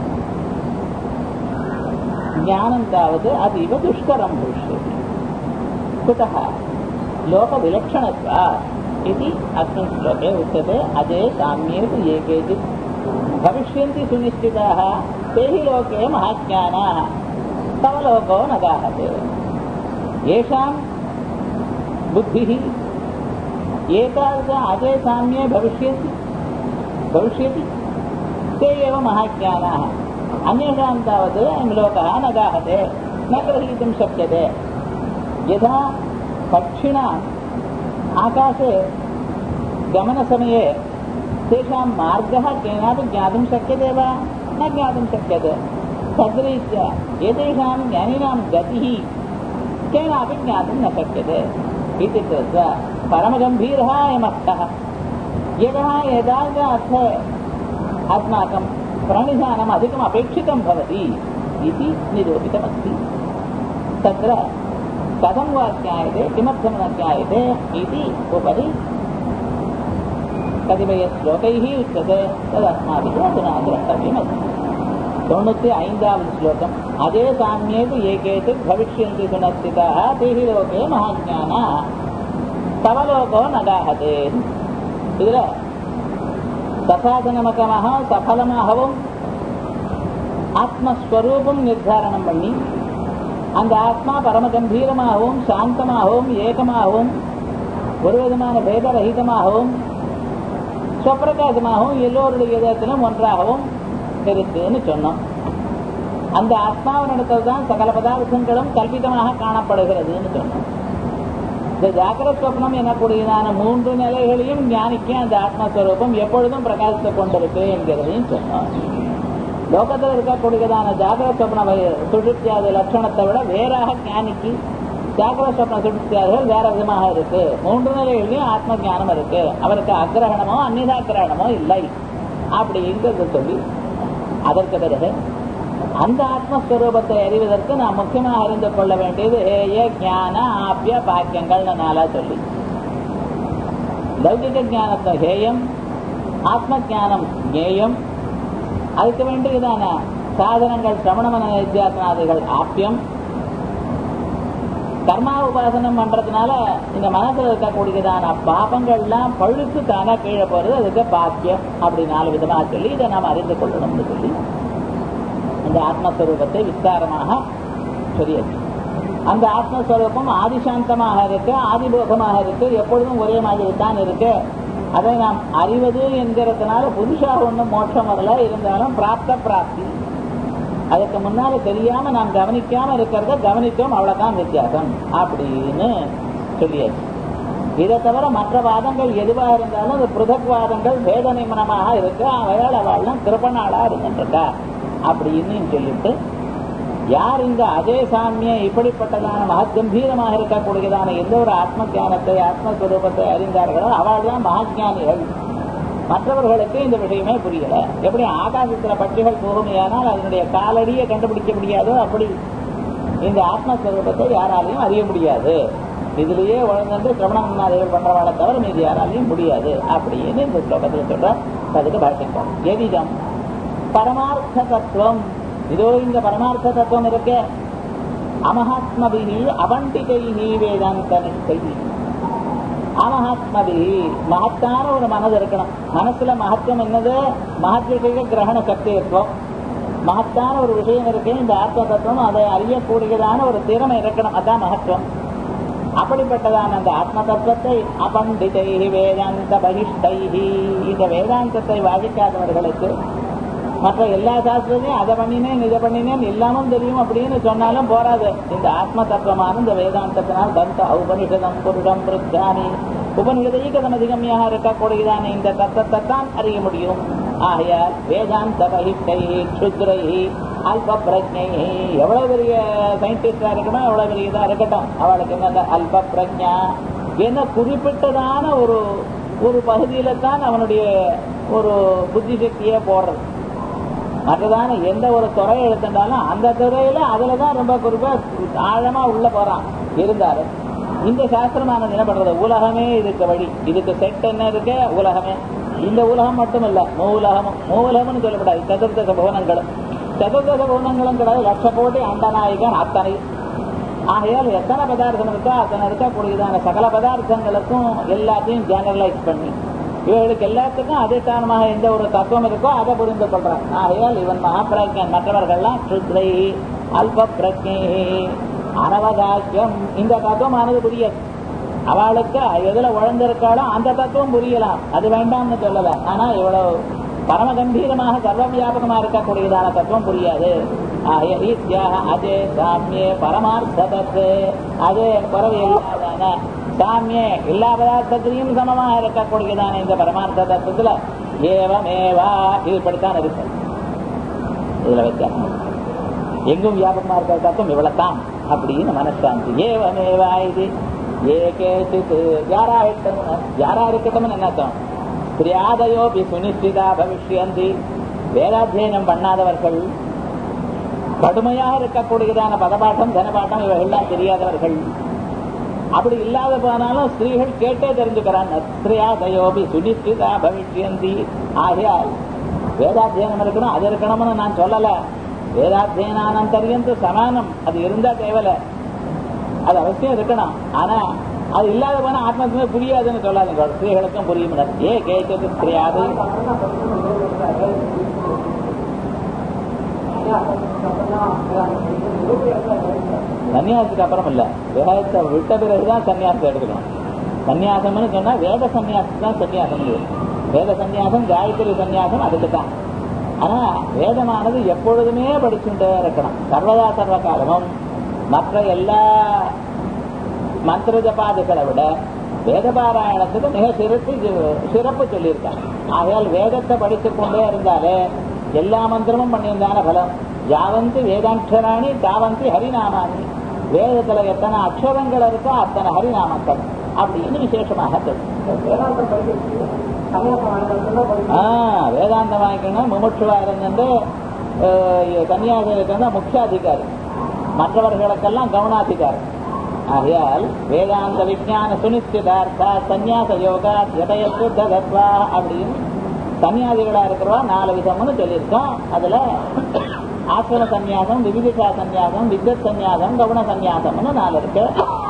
ज्ञानं तावत् अतीव दुष्करं भविष्यति कुतः लोकविलक्षणत्वात् इति अस्मिन् श्लोके उच्यते अजे साम्ये तु ये केचित् भविष्यन्ति सुनिश्चिताः ते हि लोके महाज्ञानाः तव लोको न गाहते येषां बुद्धिः एतादृश अजे साम्ये भविष्यन्ति भविष्यति ते एव महाज्ञानाः अन्येषां तावत् अयं लोकः न गाहते न ग्रहीतुं शक्यते यथा पक्षिणाम् आकाशे गमनसमये तेषां मार्गः केनापि ज्ञातुं शक्यते वा न ज्ञातुं शक्यते तद्रीत्या एतेषां ज्ञानिनां गतिः केनापि ज्ञातुं न शक्यते इति कृत्वा परमगम्भीरः अयमर्थः यतः एतादृश अर्थे अस्माकं प्रणिधानम् अधिकम् अपेक्षितं भवति इति निरूपितमस्ति तत्र कथं वा ज्ञायते किमर्थं न ज्ञायते इति उपरि कतिपयश्लोकैः उच्यते तदस्माभिः अधुना द्रष्टव्यमस्ति தொண்ணூத்தி ஐந்தாவது ஸ்லோகம் அதே சாமியேது ஏகேது பவிஷ்யந்தி குணஸ்திதாக தேஹி லோகே மகாஜானா தவலோகோ நகாகதே இதுல சசாதனமகமாக சஃலமாகவும் ஆத்மஸ்வரூபம் நிர்தாரணம் பண்ணி அந்த ஆத்மா பரம கம்பீரமாகவும் சாந்தமாகவும் ஏகமாகவும் ஒரு விதமான பேதரகிதமாகவும் ஸ்வப்பிரகாசமாகவும் எல்லோருடைய விதத்திலும் ஒன்றாகவும் இருக்குன்னு சொன்னோம் அந்த ஆத்மாவினிடத்தில் தான் சகல பதார்த்தங்களும் கல்பிதமாக காணப்படுகிறதுன்னு சொன்னோம் இந்த ஜாக்கிர சொப்னம் எனக்கூடியதான மூன்று நிலைகளையும் ஞானிக்க அந்த ஆத்மஸ்வரூபம் எப்பொழுதும் பிரகாசித்துக் கொண்டிருக்கு என்கிறதையும் சொன்னோம் லோகத்தில் இருக்கக்கூடியதான ஜாகிர சொப்ன சுழுத்தியாத லட்சணத்தை விட வேறாக ஞானிக்கு ஜாகிர சொப்ன சுழுத்தியாதிகள் வேற விதமாக இருக்கு மூன்று நிலைகளிலும் ஆத்ம ஞானம் இருக்கு அவருக்கு அக்கிரகணமோ அந்நிதாக்கிரகணமோ இல்லை அப்படிங்கிறது சொல்லி அதற்கு பிறகு அந்த ஆத்மஸ்வரூபத்தை அறிவதற்கு நாம் முக்கியமாக அறிந்து கொள்ள வேண்டியது ஹேய ஞான ஆப்பிய பாக்கியங்கள் நாளா சொல்லி லௌகிக ஞானத்தை ஹேயம் ஆத்ம ஞானம் ஞேயம் அதுக்கு வேண்டியதான சாதனங்கள் சிரவணமன நித்தியாசனாதிகள் ஆப்பியம் கர்மா உபாசனம் பண்றதுனால இந்த மனசுல இருக்கக்கூடியதான பாபங்கள்லாம் பழுத்து தானா கீழே போறது அதுக்கு பாக்கியம் அப்படி நாலு விதமா சொல்லி இதை நாம் அறிந்து கொள்ளணும்னு சொல்லி அந்த ஆத்மஸ்வரூபத்தை விஸ்தாரமாக சொல்லியாச்சு அந்த ஆத்மஸ்வரூபம் ஆதிசாந்தமாக இருக்கு ஆதிபோகமாக இருக்கு எப்பொழுதும் ஒரே மாதிரி தான் இருக்கு அதை நாம் அறிவது என்கிறதுனால புதுசாக ஒன்றும் மோட்சம் வரல இருந்தாலும் பிராப்த பிராப்தி அதுக்கு முன்னால தெரியாம நாம் கவனிக்காம இருக்கிறத கவனித்தோம் அவ்வளவுதான் வித்தியாசம் அப்படின்னு சொல்லியாச்சு இதை தவிர மற்ற வாதங்கள் எதுவாக இருந்தாலும் அது பிருதக் வாதங்கள் வேத நிமனமாக இருக்கு அவையால் அவள்லாம் கிருபனாளா இருந்துருக்கா அப்படின்னு சொல்லிட்டு யார் இந்த அஜய சாமியம் இப்படிப்பட்டதான மகத்கம்பீரமாக இருக்கக்கூடியதான எந்த ஒரு ஆத்ம தியானத்தை ஆத்மஸ்வரூபத்தை அறிந்தார்களோ அவள் தான் மகாஜானிகள் மற்றவர்களுக்கு இந்த விஷயமே புரியல எப்படி ஆகாசத்துல பட்சிகள் போகுமையானால் அதனுடைய காலடியை கண்டுபிடிக்க முடியாதோ அப்படி இந்த ஆத்மஸ்வரூபத்தை யாராலையும் அறிய முடியாது இதுலயே உழந்து சிரவணநாதைகள் பண்றவாளை தவிர மீது யாராலையும் முடியாது அப்படின்னு இந்த ஸ்லோகத்தில் சொல்ற அதுக்கு பாஷிப்போம் எதிதம் பரமார்த்த தத்துவம் இதோ இந்த பரமார்த்த தத்துவம் இருக்க அமகாத்மபிகி அவண்டிகைகி வேதாந்த நிஷ்டை அமகாத்மபி மகத்தான ஒரு மனது இருக்கணும் மனசுல மகத்துவம் என்னது மகத் விஷய கிரகண சக்தியத்துவம் மகத்தான ஒரு விஷயம் இருக்கு இந்த ஆத்ம தத்துவம் அதை அறியக்கூடியதான ஒரு திறமை இருக்கணும் அதான் மகத்துவம் அப்படிப்பட்டதான அந்த ஆத்ம தத்துவத்தை அபண்டிதை வேதாந்த பகிஷ்டை இந்த வேதாந்தத்தை வாதிக்காதவர்களுக்கு மற்ற எல்லா சாஸ்திரத்தையும் அதை பண்ணினேன் இதை பண்ணினேன் எல்லாமும் தெரியும் அப்படின்னு சொன்னாலும் போராது இந்த ஆத்ம தத்துவமான இந்த வேதாந்தத்தினால் தந்த உபனிஷதம் புருடம் பிருத்தானி உபனிஷதீகதம் அதிகமியாக இருக்கக்கூடியதான இந்த தத்துவத்தை தான் அறிய முடியும் ஆகையால் வேதாந்த பகிஷ்டை க்ஷுத்ரை அல்ப பிரஜை எவ்வளவு பெரிய சயின்டிஸ்டா இருக்கணும் எவ்வளவு பெரிய இதா இருக்கட்டும் அவளுக்கு என்ன அல்ப பிரஜா என்ன குறிப்பிட்டதான ஒரு ஒரு பகுதியில தான் அவனுடைய ஒரு புத்தி சக்தியே போடுறது மற்றதான எந்த ஒரு துறையை எடுத்துட்டாலும் அந்த துறையில அதுலதான் ரொம்ப குறிப்பா ஆழமா உள்ள போறான் இருந்தாலும் இந்த சாஸ்திரமானது என்ன பண்றது உலகமே இதுக்கு வழி இதுக்கு செட் என்ன இருக்கு உலகமே இந்த உலகம் மட்டும் இல்ல மூலகமும் மூலகம்னு சொல்லப்படாது சதுர்தச புவனங்களும் சதுர்தச புவனங்களும் கிடையாது லட்ச கோடி அண்டநாயகன் அத்தனை ஆகையால் எத்தனை பதார்த்தம் இருக்கோ அத்தனை இருக்கக்கூடியதான சகல பதார்த்தங்களுக்கும் எல்லாத்தையும் ஜெனரலைஸ் பண்ணி இவர்களுக்கு எல்லாத்துக்கும் அதிஷ்டானமாக எந்த ஒரு தத்துவம் இருக்கோ அதை புரிந்து கொள்றான் ஆகையால் இவன் மகாபிரஜன் மற்றவர்கள்லாம் சுத்ரை அல்ப பிரஜை அனவகாக்கியம் இந்த தத்துவமானது புரியாது அவளுக்கு எதுல உழந்திருக்காளோ அந்த தத்துவம் புரியலாம் அது வேண்டாம்னு சொல்லல ஆனா இவ்வளவு பரம கம்பீரமாக சர்வ வியாபகமா இருக்கக்கூடியதான தத்துவம் புரியாது அதே சாமியே பரமார்த்த தத்து அதே குறவு இல்லாதான சாமியே எல்லா பதார்த்தத்திலையும் சமமாக இருக்கக்கூடியதான இந்த பரமார்த்த தத்துவத்துல ஏவமேவா இது இப்படித்தான் இருக்கு இதுல வித்தியாசம் எங்கும் வியாபகமா இருக்கிற தத்துவம் இவ்வளவுதான் அப்படின்னு மனசாந்தி ஏவமேவா இது ஏகேசித்து யாரா இருக்கட்டும் யாரா இருக்கட்டும் என்ன அர்த்தம் பிரியாதையோபி சுனிச்சிதா பவிஷ்யந்தி வேதாத்தியனம் பண்ணாதவர்கள் கடுமையாக இருக்கக்கூடியதான பதபாட்டம் தனபாட்டம் இவைகள்லாம் தெரியாதவர்கள் அப்படி இல்லாத போனாலும் ஸ்திரீகள் கேட்டே தெரிஞ்சுக்கிறாங்க ஸ்திரியாதையோபி சுனிச்சிதா பவிஷ்யந்தி ஆகையால் வேதாத்தியனம் இருக்கணும் அது இருக்கணும்னு நான் சொல்லல வேதாத்தியனானந்தரியம் சமானம் அது இருந்தா தேவையில்ல அது அவசியம் இருக்கணும் ஆனா அது இல்லாத போனா ஆத்மத்துமே புரியாதுன்னு சொல்லாதுங்க ஸ்திரீகளுக்கும் புரியும் ஏ கேட்டது ஸ்திரியாது சன்னியாசத்துக்கு அப்புறம் இல்ல வேதத்தை விட்ட பிறகுதான் சன்னியாசத்தை எடுக்கணும் சன்னியாசம்னு சொன்னா வேத சன்னியாசம் தான் சன்னியாசம் வேத சன்னியாசம் காயத்ரி சன்னியாசம் அதுக்கு தான் ஆனா வேதமானது எப்பொழுதுமே படிச்சுட்டே இருக்கணும் சர்வதா சர்வ காலமும் மற்ற எல்லா மந்திர ஜபாதுகளை விட வேத பாராயணத்துக்கு மிக சிறப்பு சிறப்பு சொல்லியிருக்காங்க ஆகையால் வேதத்தை படித்துக் கொண்டே இருந்தாலே எல்லா மந்திரமும் பண்ணியிருந்தான பலம் யாவந்தி வேதாட்சராணி தாவந்தி ஹரிநாமானி வேதத்துல எத்தனை அக்ஷரங்கள் இருக்கோ அத்தனை ஹரிநாமங்கள் அப்படின்னு விசேஷமாக வேதாந்தம் வாங்கிக்கணும் முமுட்சுவா இருந்து கன்னியாகுமரி முக்கியாதிகாரி மற்றவர்களுக்கெல்லாம் கவனாதிகாரி ஆகையால் வேதாந்த விஜயான சுனிச்சிதார்த்தா சந்நியாச யோகா எதையத்து தத்வா அப்படின்னு சன்னியாசிகளா இருக்கிறவா நாலு விதம்னு சொல்லியிருக்கோம் அதுல ஆசிரம சந்நியாசம் விவிதிஷா சந்நியாசம் வித்வத் சந்நியாசம் கவன சந்நியாசம்னு நாலு இருக்கு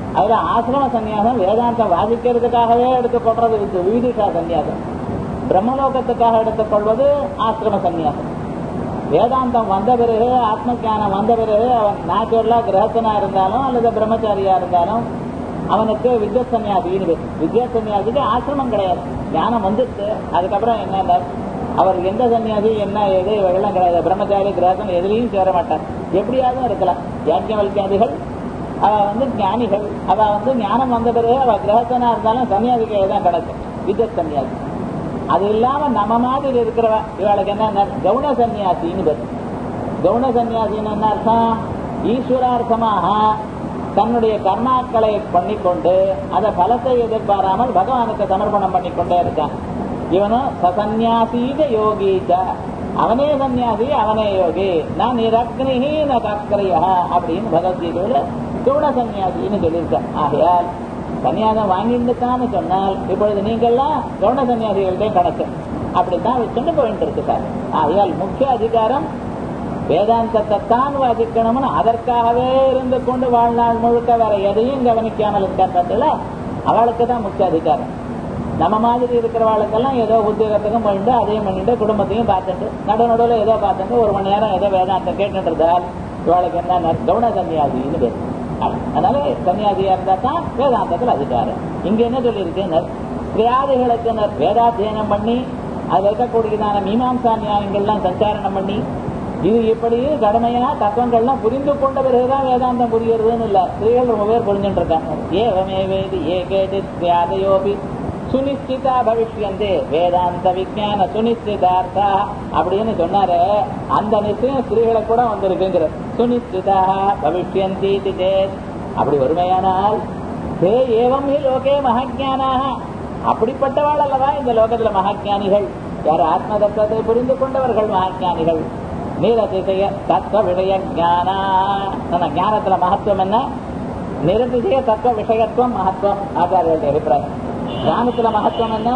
அதுல ஆசிரம சன்னியாசம் வேதாந்தம் வாசிக்கிறதுக்காகவே எடுத்துக்கொள்றது இது வீதிஷா சன்னியாசம் பிரம்மலோகத்துக்காக எடுத்துக்கொள்வது ஆசிரம சன்னியாசம் வேதாந்தம் வந்த பிறகு ஆத்ம ஞானம் வந்த பிறகு அவன் நேச்சுரலா கிரகத்தனா இருந்தாலும் அல்லது பிரம்மச்சாரியா இருந்தாலும் அவனுக்கு வித்யா சன்னியாசின்னு பேர் வித்யா சன்னியாசிக்கு ஆசிரமம் கிடையாது ஞானம் வந்துட்டு அதுக்கப்புறம் என்ன அவர் எந்த சன்னியாசி என்ன எது வெள்ளம் கிடையாது பிரம்மச்சாரி கிரகத்தன் எதுலையும் சேர மாட்டார் எப்படியாவது இருக்கலாம் யாக்கியவல்கியாதிகள் அவ வந்து ஞானிகள் அவ வந்து ஞானம் வந்த பிறகு அவ கிரகத்தனா இருந்தாலும் சன்னியாசிக்கு தான் கிடைக்கும் வித்யா சன்னியாசி அது இல்லாம நம்ம மாதிரி இருக்கிறவ இவளுக்கு என்ன கவுன சன்னியாசின்னு பேர் கவுன சன்னியாசின்னு என்ன அர்த்தம் ஈஸ்வரார்த்தமாக தன்னுடைய கர்மாக்களை பண்ணிக்கொண்டு அதை பலத்தை எதிர்பாராமல் பகவானுக்கு சமர்ப்பணம் பண்ணிக்கொண்டே இருக்கான் இவனும் சசன்யாசீக யோகீச்ச அவனே சன்னியாசி அவனே யோகி நான் நிரக்னிஹி ந கக்கரையா அப்படின்னு பகவத்கீதையில கவுன சன்னியாசின்னு சொல்லியிருக்கான் ஆகையால் சன்னியாசம் வாங்கிட்டுத்தான்னு சொன்னால் இப்பொழுது நீங்கள்லாம் கவுன சன்னியாசிகள்கிட்ட கணக்கு அப்படித்தான் வச்சுட்டு போயிட்டு இருக்கு சார் ஆகையால் முக்கிய அதிகாரம் வேதாந்தத்தை தான் வாசிக்கணும்னு அதற்காகவே இருந்து கொண்டு வாழ்நாள் முழுக்க வேற எதையும் கவனிக்காமல் இருக்காங்கல்ல அவளுக்கு தான் முக்கிய அதிகாரம் நம்ம மாதிரி இருக்கிறவாளுக்கெல்லாம் ஏதோ உத்தியோகத்துக்கும் பண்ணிட்டு அதையும் பண்ணிட்டு குடும்பத்தையும் பார்த்துட்டு நடு நடுவில் ஏதோ பார்த்துட்டு ஒரு மணி நேரம் ஏதோ வேதாந்தம் கேட்டுட்டு இருந்தால் இவளுக்கு என்ன கவுன சன்னியாசின்னு பேர் அதனால சன்னியாசியா இருந்தா தான் வேதாந்தத்தில் அதிகாரம் இங்க என்ன சொல்லியிருக்கு கிரியாதிகளுக்கு வேதாத்தியனம் பண்ணி அதுல இருக்கக்கூடியதான மீமாம்சா நியாயங்கள்லாம் சஞ்சாரணம் பண்ணி இது இப்படி கடமையா தத்துவங்கள்லாம் புரிந்து கொண்ட பிறகுதான் வேதாந்தம் புரியுறதுன்னு இல்ல ஸ்திரீகள் ரொம்ப பேர் புரிஞ்சுட்டு இருக்காங்க ஏவமே வேதி ஏ கேஜித் வியாதையோபி சுனிச்சிதா பவிஷ்யந்தே வேதாந்த விஜயான சுனிச்சிதார்த்தா அப்படின்னு சொன்னாரு அந்த நிச்சயம் ஸ்திரீகளை கூட வந்திருக்குங்கிற சுனிச்சிதா பவிஷ்யந்தி சேத் அப்படி வறுமையானால் ஹே ஏவம் ஹி லோகே மகாஜானாக அப்படிப்பட்டவாள் அல்லவா இந்த லோகத்துல மகாஜானிகள் யார் ஆத்ம தத்துவத்தை புரிந்து கொண்டவர்கள் மகாஜானிகள் நீரதிசய தத்துவ விஷய ஞானா ஞானத்துல மகத்துவம் என்ன நிரதிசய தத்துவ விஷயத்துவம் மகத்துவம் ஆச்சாரியருடைய அபிப்பிராயம் ஞானத்துல மகத்துவம் என்ன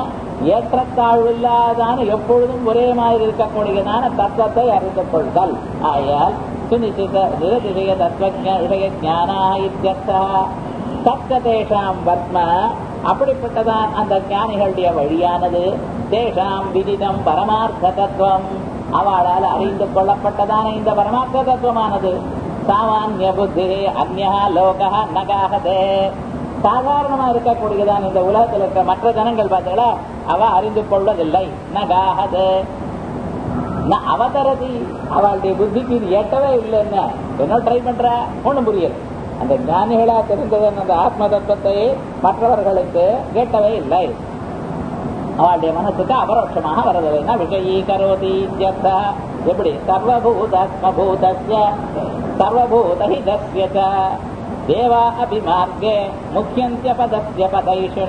ஏற்றத்தாழ்வில்லாதான எப்பொழுதும் ஒரே மாதிரி இருக்கக்கூடியதான தத்துவத்தை அறிந்து கொள்தல் ஆயால் சுனிச்சித நிரதிசய தத்துவ விஷய ஞானா இத்தியர்த்தா தத்ததேஷாம் வர்ம அப்படிப்பட்டதான் அந்த ஞானிகளுடைய வழியானது தேஷாம் விதிதம் பரமார்த்த தத்துவம் அவளால் அறிந்து கொள்ளப்பட்டதான இந்த பரமார்த்த தத்துவமானது சாமானிய புத்தி அந்யா லோக நகாகதே சாதாரணமா இருக்கக்கூடியதான் இந்த உலகத்தில் இருக்க மற்ற ஜனங்கள் பார்த்தீங்களா அவ அறிந்து கொள்வதில்லை நகாகது அவதரதி அவளுடைய புத்திக்கு இது எட்டவே இல்லை என்ன என்ன ட்ரை பண்ற ஒண்ணும் புரியல அந்த ஞானிகளா தெரிந்தது அந்த ஆத்ம தத்துவத்தை மற்றவர்களுக்கு கேட்டவே இல்லை அவளுடைய மனசுக்கு அபரோட்சமாக வரதில்லைன்னா விஷயீ கரோதி எப்படி சர்வபூதாத்மபூதஸ்ய சர்வபூதஹிதஸ்ய தேவா அபி மார்க்கே முக்கியந்திய பதஸ்ய பதைஷிண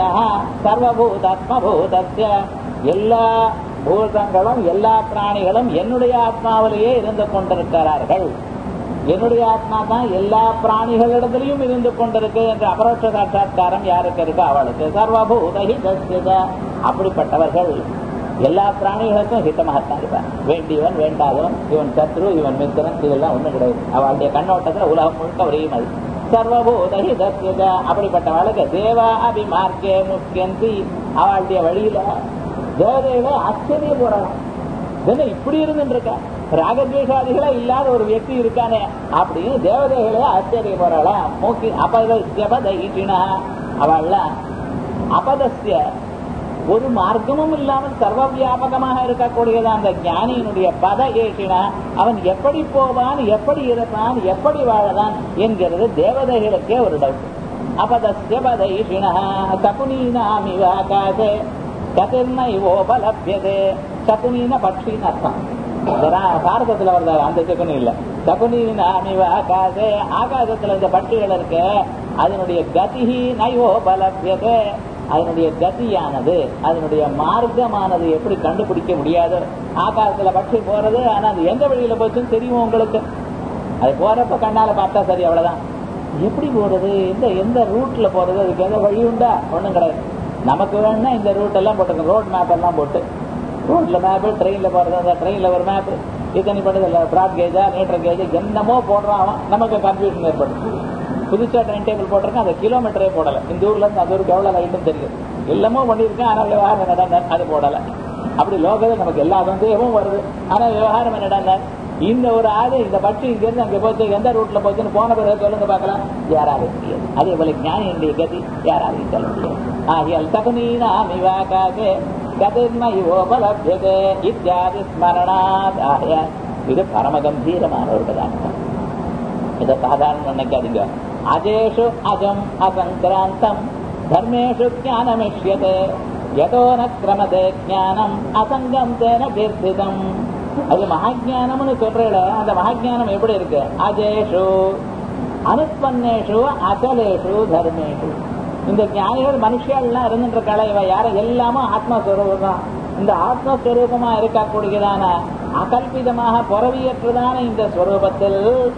சர்வபூதாத்மபூதஸ்ய எல்லா பூதங்களும் எல்லா பிராணிகளும் என்னுடைய ஆத்மாவிலேயே இருந்து கொண்டிருக்கிறார்கள் என்னுடைய ஆத்மா தான் எல்லா பிராணிகளிடத்திலையும் இருந்து கொண்டிருக்கு என்ற அபரோட்ச சாட்சா்காரம் யாருக்கு இருக்கோ அவளுக்கு சர்வபூதஹி தஸ்யத அப்படிப்பட்டவர்கள் எல்லா பிராணிகளுக்கும் ஹிதமாகத்தான் இருப்பார் வேண்டியவன் வேண்டாதவன் இவன் சத்ரு இவன் மித்திரன் இதெல்லாம் ஒண்ணும் கிடையாது அவளுடைய கண்ணோட்டத்துல உலகம் முழுக்க ஒரே மாதிரி சர்வபூதஹி தஸ்யத அப்படிப்பட்டவளுக்கு தேவா அபிமார்க்கே முக்கியந்தி அவளுடைய வழியில தேவதேவ ஆச்சரிய போறான் என்ன இப்படி இருந்துட்டு இருக்கா ராகத்வேஷாதிகளே இல்லாத ஒரு వ్యక్తి இருக்கானே அப்படின்னு தேவதைகளே ஆச்சரிய போறாளா மூக்கி அபதீட்டினா அவள்லாம் அபதஸ்ய ஒரு மார்க்கமும் இல்லாமல் சர்வ வியாபகமாக இருக்கக்கூடியது அந்த ஞானியினுடைய பத ஏற்றினா அவன் எப்படி போவான் எப்படி இருப்பான் எப்படி வாழதான் என்கிறது தேவதைகளுக்கே ஒரு டவுட் அபதஸ்ய பதைஷிணா சகுனீனாமிவ ஆகாசே சதுர்னைவோபலபியதே சகுனீன பட்சின்னு அர்த்தம் பாரதத்துல வருது அந்த சகுனி இல்ல சகுனின் அமிவ ஆகாசே ஆகாசத்துல இந்த பட்சிகள் இருக்கு அதனுடைய கதிஹி நைவோபலபியதே அதனுடைய கதியானது அதனுடைய மார்க்கமானது எப்படி கண்டுபிடிக்க முடியாது ஆகாசத்துல பட்சி போறது ஆனா அது எந்த வழியில போச்சுன்னு தெரியும் உங்களுக்கு அது போறப்ப கண்ணால பார்த்தா சரி அவ்வளவுதான் எப்படி போறது எந்த எந்த ரூட்ல போறது அதுக்கு எந்த வழி உண்டா ஒண்ணும் கிடையாது நமக்கு வேணும்னா இந்த ரூட் எல்லாம் போட்டுருக்கோம் ரோட் மேப் எல்லாம் போட்டு ரோட்ல மேப் ட்ரெயின்ல போறது அந்த ட்ரெயின்ல ஒரு மேப் இத்தனை பண்ணுது இல்ல பிராட் கேஜா மீட்டர் கேஜ் என்னமோ போடுறான் அவன் நமக்கு கன்ஃபியூஷன் ஏற்படும் புதுசா டைம் டேபிள் போட்டிருக்கேன் அந்த கிலோமீட்டரே போடல இந்த ஊர்ல இருந்து அந்த ஊருக்கு எவ்வளவு லைட்டும் தெரியும் எல்லாமோ பண்ணியிருக்கேன் ஆனா விவகாரம் என்னடா அது போடல அப்படி லோகத்தில் நமக்கு எல்லா சந்தேகமும் வருது ஆனா விவகாரம் என்னடா இந்த ஒரு ஆடு இந்த பட்சி இங்க இருந்து அங்க போச்சு எந்த ரூட்ல போச்சுன்னு போன பிறகு சொல்லுங்க பார்க்கலாம் யாராலையும் முடியாது அதே போல ஞானியுடைய கதி யாராலையும் சொல்ல முடியாது ஆகியால் தகுனீனாமிவாகாசே கதிர்மயோபலபியதே இத்தியாதி ஸ்மரணாத் ஆகையால் இது பரம கம்பீரமான ஒரு பதார்த்தம் இதை சாதாரண நினைக்காதீங்க அஜேஷு அஜம் அசங்கிராந்தம் தர்மேஷு ஞானமிஷ்யதே யதோ ந கிரமதே ஞானம் அசங்கம் தேன கீர்த்திதம் அது மகாஜானம்னு சொல்றேன் அந்த மகாஜானம் எப்படி இருக்கு அஜேஷு அனுப்பன்னேஷு அசலேஷு தர்மேஷு இந்த ஞானிகள் மனுஷியெல்லாம் இருந்துட்டு இருக்காள இவ யார எல்லாமும் ஆத்மஸ்வரூபம் தான் இந்த ஆத்மஸ்வரூபமா இருக்கக்கூடியதான அகல்பிதமாக புறவியற்றதான இந்த ஸ்வரூபத்தில்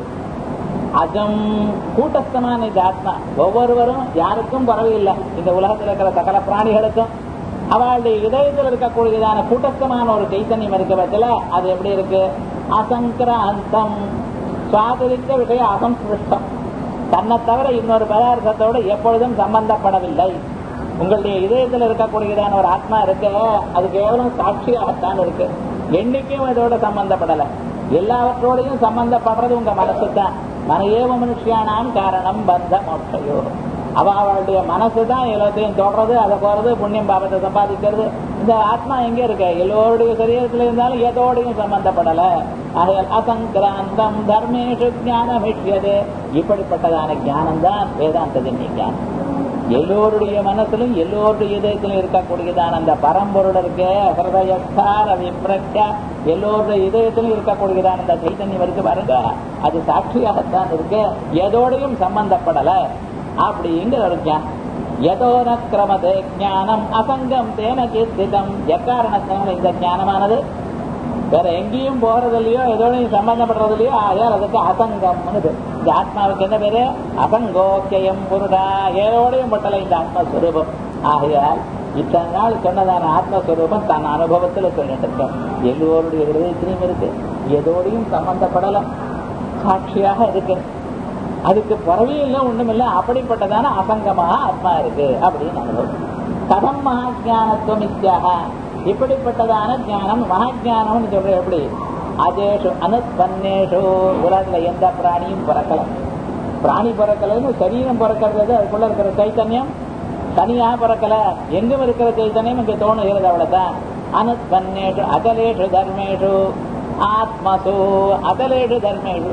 அஜம் கூட்டஸ்தமான இந்த ஆத்மா ஒவ்வொருவரும் யாருக்கும் பறவை இல்லை இந்த உலகத்தில் இருக்கிற சகல பிராணிகளுக்கும் அவளுடைய இதயத்தில் இருக்கக்கூடியதான கூட்டஸ்தமான ஒரு சைத்தன்யம் இருக்க பட்சல அது எப்படி இருக்கு அசங்கிராந்தம் சுவாதரித்த விஷயம் அசம்பிருஷ்டம் தன்னை தவிர இன்னொரு பதார்த்தத்தோடு எப்பொழுதும் சம்பந்தப்படவில்லை உங்களுடைய இதயத்தில் இருக்கக்கூடியதான ஒரு ஆத்மா இருக்கு அது கேவலம் சாட்சியாகத்தான் இருக்கு என்னைக்கும் இதோட சம்பந்தப்படலை எல்லாவற்றோடையும் சம்பந்தப்படுறது உங்க மனசு தான் மனையேவ மனுஷியானாம் காரணம் பந்த மோட்சையோ அவ அவளுடைய மனசு தான் எல்லாத்தையும் தொடறது அதை போறது புண்ணியம் பாபத்தை சம்பாதிக்கிறது இந்த ஆத்மா எங்க இருக்கு எல்லோருடைய சரீரத்தில் இருந்தாலும் எதோடையும் சம்பந்தப்படல ஆகையால் அசங்கிராந்தம் தர்மேஷு ஞானமிஷ்யது இப்படிப்பட்டதான ஞானம் தான் வேதாந்த ஜன்ய ஞானம் எல்லோருடைய மனசிலும் எல்லோருடைய இதயத்திலும் இருக்கக்கூடியதான அந்த பரம்பொருள் இருக்கு ஹிருதயத்தார விப்ரக்யா எல்லோருடைய இதயத்திலும் இருக்கக்கூடியதான அந்த சைத்தன்யம் இருக்கு பாருங்க அது சாட்சியாகத்தான் இருக்கு எதோடையும் சம்பந்தப்படல அப்படிங்கிற ஒரு ஞானம் எதோ ந கிரமதே ஞானம் அசங்கம் தேன கீர்த்திதம் எக்காரணத்தினால இந்த ஞானமானது வேற எங்கேயும் போறதில்லையோ எதோடையும் சம்பந்தப்படுறதில்லையோ ஆயால் அதுக்கு அசங்கம்னு பேர் இந்த ஆத்மாவுக்கு என்ன பேரு அசங்கோக்கியம் புருடா ஏதோடையும் பட்டல இந்த ஆத்மஸ்வரூபம் ஆகையால் இத்தனை நாள் சொன்னதான ஆத்மஸ்வரூபம் தன் அனுபவத்துல சொல்லிட்டு இருக்கேன் எல்லோருடைய ஹிருதயத்திலையும் இருக்கு எதோடையும் சம்பந்தப்படல சாட்சியாக இருக்கு அதுக்கு புறவியில் ஒண்ணும் இல்லை அப்படிப்பட்டதான அசங்கமாக ஆத்மா இருக்கு அப்படின்னு அனுபவம் கதம் மகாஜானத்துவம் இத்தியாக இப்படிப்பட்டதான ஞானம் மகாஜானம்னு சொல்ற எப்படி அதேஷு அனுப்பன்னேஷு உலகத்துல எந்த பிராணியும் பிறக்கல பிராணி பிறக்கலன்னு சரீரம் பிறக்கிறது அதுக்குள்ள இருக்கிற சைத்தன்யம் தனியா பிறக்கல எங்கும் இருக்கிற சைத்தன்யம் இங்க தோணுகிறது அவ்வளவுதான் அனுப்பன்னேஷு அகலேஷு தர்மேஷு ஆத்மசு அகலேஷு தர்மேஷு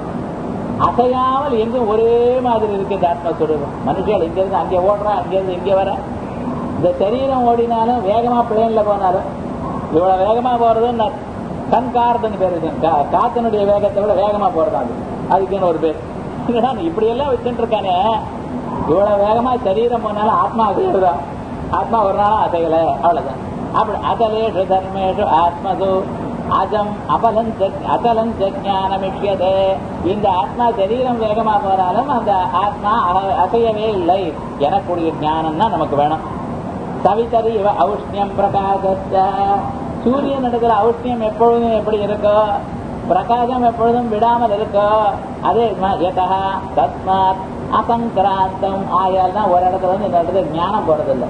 அசையாமல் எங்கும் ஒரே மாதிரி இருக்கு இந்த ஆத்மஸ்வரூபம் மனுஷன் இங்கிருந்து அங்கே ஓடுறான் அங்கிருந்து இங்கே வர இந்த சரீரம் ஓடினாலும் வேகமா பிளேன்ல போனாலும் இவ்வளவு வேகமா போறதுன்னு கண் காரதுன்னு பேர் இருக்கு கா- காத்தினுடைய வேகத்தை விட வேகமா போறது அது அதுக்குன்னு ஒரு பேர் இப்படி எல்லாம் வச்சுட்டு இருக்கானே இவ்வளவு வேகமா சரீரம் போனாலும் ஆத்மா அசைகிறதா ஆத்மா ஒரு நாளும் அசையல அவ்வளவுதான் அப்படி அகலேஷு தர்மேஷு ஆத்மது அஜம் அபலஞ்ச அகலஞ்ச ஞானமிஷ்யதே இந்த ஆத்மா சரீரம் வேகமா போனாலும் அந்த ஆத்மா அக- அசையவே இல்லை எனக்கூடிய ஞானம் தான் நமக்கு வேணும் சவிதரி இவ ஔஷ்ணியம் பிரகாசத்த சூரியன் இடத்துல ஔஷ்ணியம் எப்பொழுதும் எப்படி இருக்கோ பிரகாசம் எப்பொழுதும் விடாமல் இருக்கோ அதே ம- யதா தஸ்மாத் அசங்கிராந்தம் ஆயால் தான் ஒரு இடத்துல வந்து இந்த இடத்துல ஞானம் போறதில்லை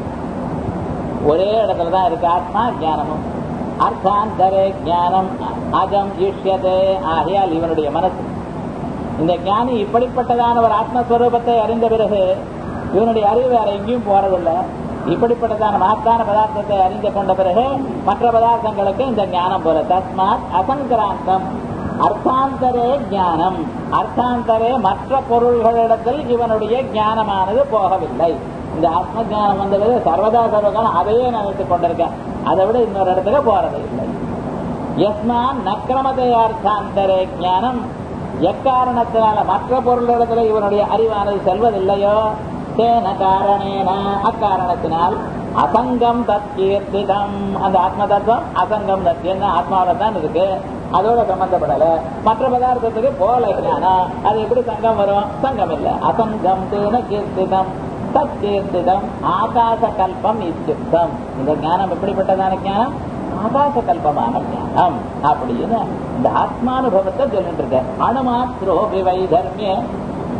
ஒரே இடத்துல தான் இருக்கு ஆத்மா ஞானமும் அர்த்தாந்தரே ஞானம் அஜம் யுஷ்யதே ஆகையால் இவனுடைய மனசு இந்த ஞானி இப்படிப்பட்டதான ஒரு ஆத்மஸ்வரூபத்தை அறிந்த பிறகு இவனுடைய அறிவு வேற எங்கேயும் போறதில்லை இப்படிப்பட்டதான மகத்தான பதார்த்தத்தை அறிந்து கொண்ட பிறகு மற்ற பதார்த்தங்களுக்கு இந்த ஞானம் போல தஸ்மாத் அசங்கிராந்தம் அர்த்தாந்தரே ஞானம் அர்த்தாந்தரே மற்ற பொருள்களிடத்தில் இவனுடைய ஞானமானது போகவில்லை இந்த ஆத்ம ஞானம் வந்த பிறகு சர்வதா சர்வகாலம் அதையே நினைத்துக் கொண்டிருக்கேன் அதை விட இன்னொரு இடத்துக்கு போறது இல்லை யஸ்மான் நக்கிரமதே அர்த்தாந்தரே ஞானம் எக்காரணத்தினால மற்ற பொருளிடத்துல இவனுடைய அறிவானது செல்வதில்லையோ தேன காரணேன அக்காரணத்தினால் அசங்கம் தத்கீர்த்திதம் அந்த ஆத்ம தத்துவம் அசங்கம் தத் என்ன ஆத்மாவில தான் இருக்கு அதோட சம்பந்தப்படல மற்ற பதார்த்தத்துக்கு போல ஞானம் அது எப்படி சங்கம் வரும் சங்கம் இல்ல அசங்கம் தேன கீர்த்திதம் தத்கீர்த்திதம் ஆகாச கல்பம் இத்தியுக்தம் இந்த ஞானம் எப்படிப்பட்டதான ஞானம் ஆகாச கல்பமான ஞானம் அப்படின்னு இந்த ஆத்மானுபவத்தை சொல்லிட்டு இருக்க அணுமாத்ரோ விவை தர்மிய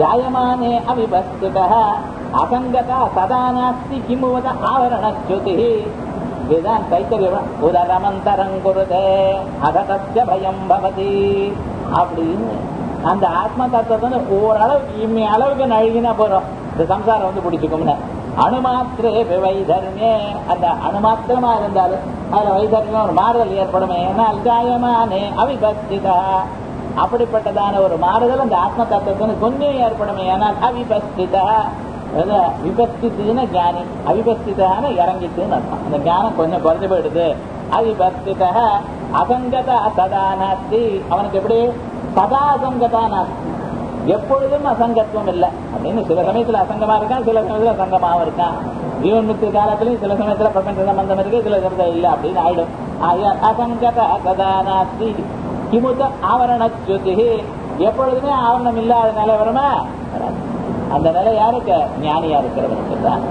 ஜாயமானே அவிபஸ்திதः அசங்கதா சதா நாஸ்தி கிமுவத ஆவரணச்சுதிः இதுதான் தைத்தரியம் உதரமந்தரம் குருதே அததஸ்ய பயம் பவதி அப்படின்னு அந்த ஆத்ம தத்துவத்தை ஓரளவு இம்மி அளவுக்கு நழுகினா போறோம் இந்த சம்சாரம் வந்து பிடிச்சுக்கும்னு அணுமாத்திரே வைதர்மே அந்த அணுமாத்திரமா இருந்தாலும் அதுல வைதர்மியம் ஒரு மாறுதல் ஏற்படுமே ஏன்னால் ஜாயமானே அவிபஸ்திதா அப்படிப்பட்டதான ஒரு மாறுதல் அந்த ஆத்ம தத்துவத்துக்கு கொஞ்சம் ஏற்படுமே ஆனால் அவிபஸ்திதா விபஸ்தித்துன்னு ஞானி அவிபஸ்திதான இறங்கிட்டுன்னு அர்த்தம் அந்த ஞானம் கொஞ்சம் குறைஞ்சு போயிடுது அவிபஸ்தித அசங்கதா சதா நாஸ்தி அவனுக்கு எப்படி சதா அசங்கதா நாஸ்தி எப்பொழுதும் அசங்கத்துவம் இல்லை அப்படின்னு சில சமயத்துல அசங்கமா இருக்கான் சில சமயத்துல அசங்கமாவும் இருக்கான் ஜீவன் முக்தி காலத்திலையும் சில சமயத்துல பிரபஞ்ச சம்பந்தம் இருக்கு சில சமயத்துல இல்ல அப்படின்னு ஆயிடும் ஆகையால் அசங்கத சதா நாஸ்தி கிமுத ஆவரண எப்பொழுதுமே ஆவரணம் இல்லாத நிலை வருமா வராது. அந்த நிலை யாருக்கு ஞானியா இருக்கிறவனுக்கு தான்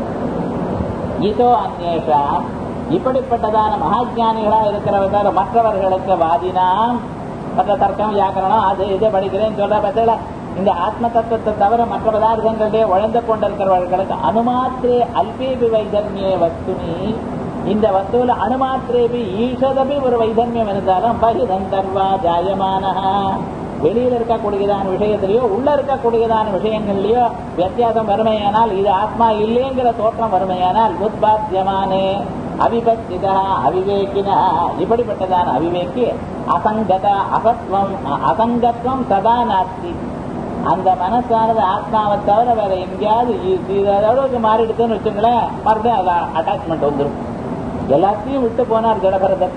இதோ அந்நேஷா இப்படிப்பட்டதான மகாஜானிகளா இருக்கிறவர்கள் மற்றவர்களுக்கு வாதினாம் மற்ற தர்க்கம் வியாக்கரணம் அது இது படிக்கிறேன்னு சொல்ற பத்தில இந்த ஆத்ம தத்துவத்தை தவிர மற்ற பதார்த்தங்களிலே உழைந்து கொண்டிருக்கிறவர்களுக்கு அனுமாத்திரே அல்பேபி வைதர்மியே வஸ்துனி இந்த வஸ்துவில அணுமாத்திரேபி ஈஷதபி ஒரு வைதர்மியம் இருந்தாலும் பகிதந்தர்வா ஜாயமானஹா வெளியில இருக்கக்கூடியதான விஷயத்திலேயோ உள்ள இருக்கக்கூடியதான விஷயங்கள்லயோ வித்தியாசம் வறுமையானால் இது ஆத்மா இல்லைங்கிற தோற்றம் வறுமையானால் உத்பாத்தியமானே அவிபத்திதா அவிவேகினா இப்படிப்பட்டதான அவிவேக்கி அசங்கத அசத்வம் அசங்கத்வம் சதா நாஸ்தி அந்த மனசானது ஆத்மாவை தவிர வேற எங்கேயாவது இ- இது அளவுக்கு மாறிடுதுன்னு வச்சுங்களேன் மறுபடியும் அட்டாச்மெண்ட் வந்துடும் எல்லாத்தையும் விட்டு போனார் ஜடபரதர்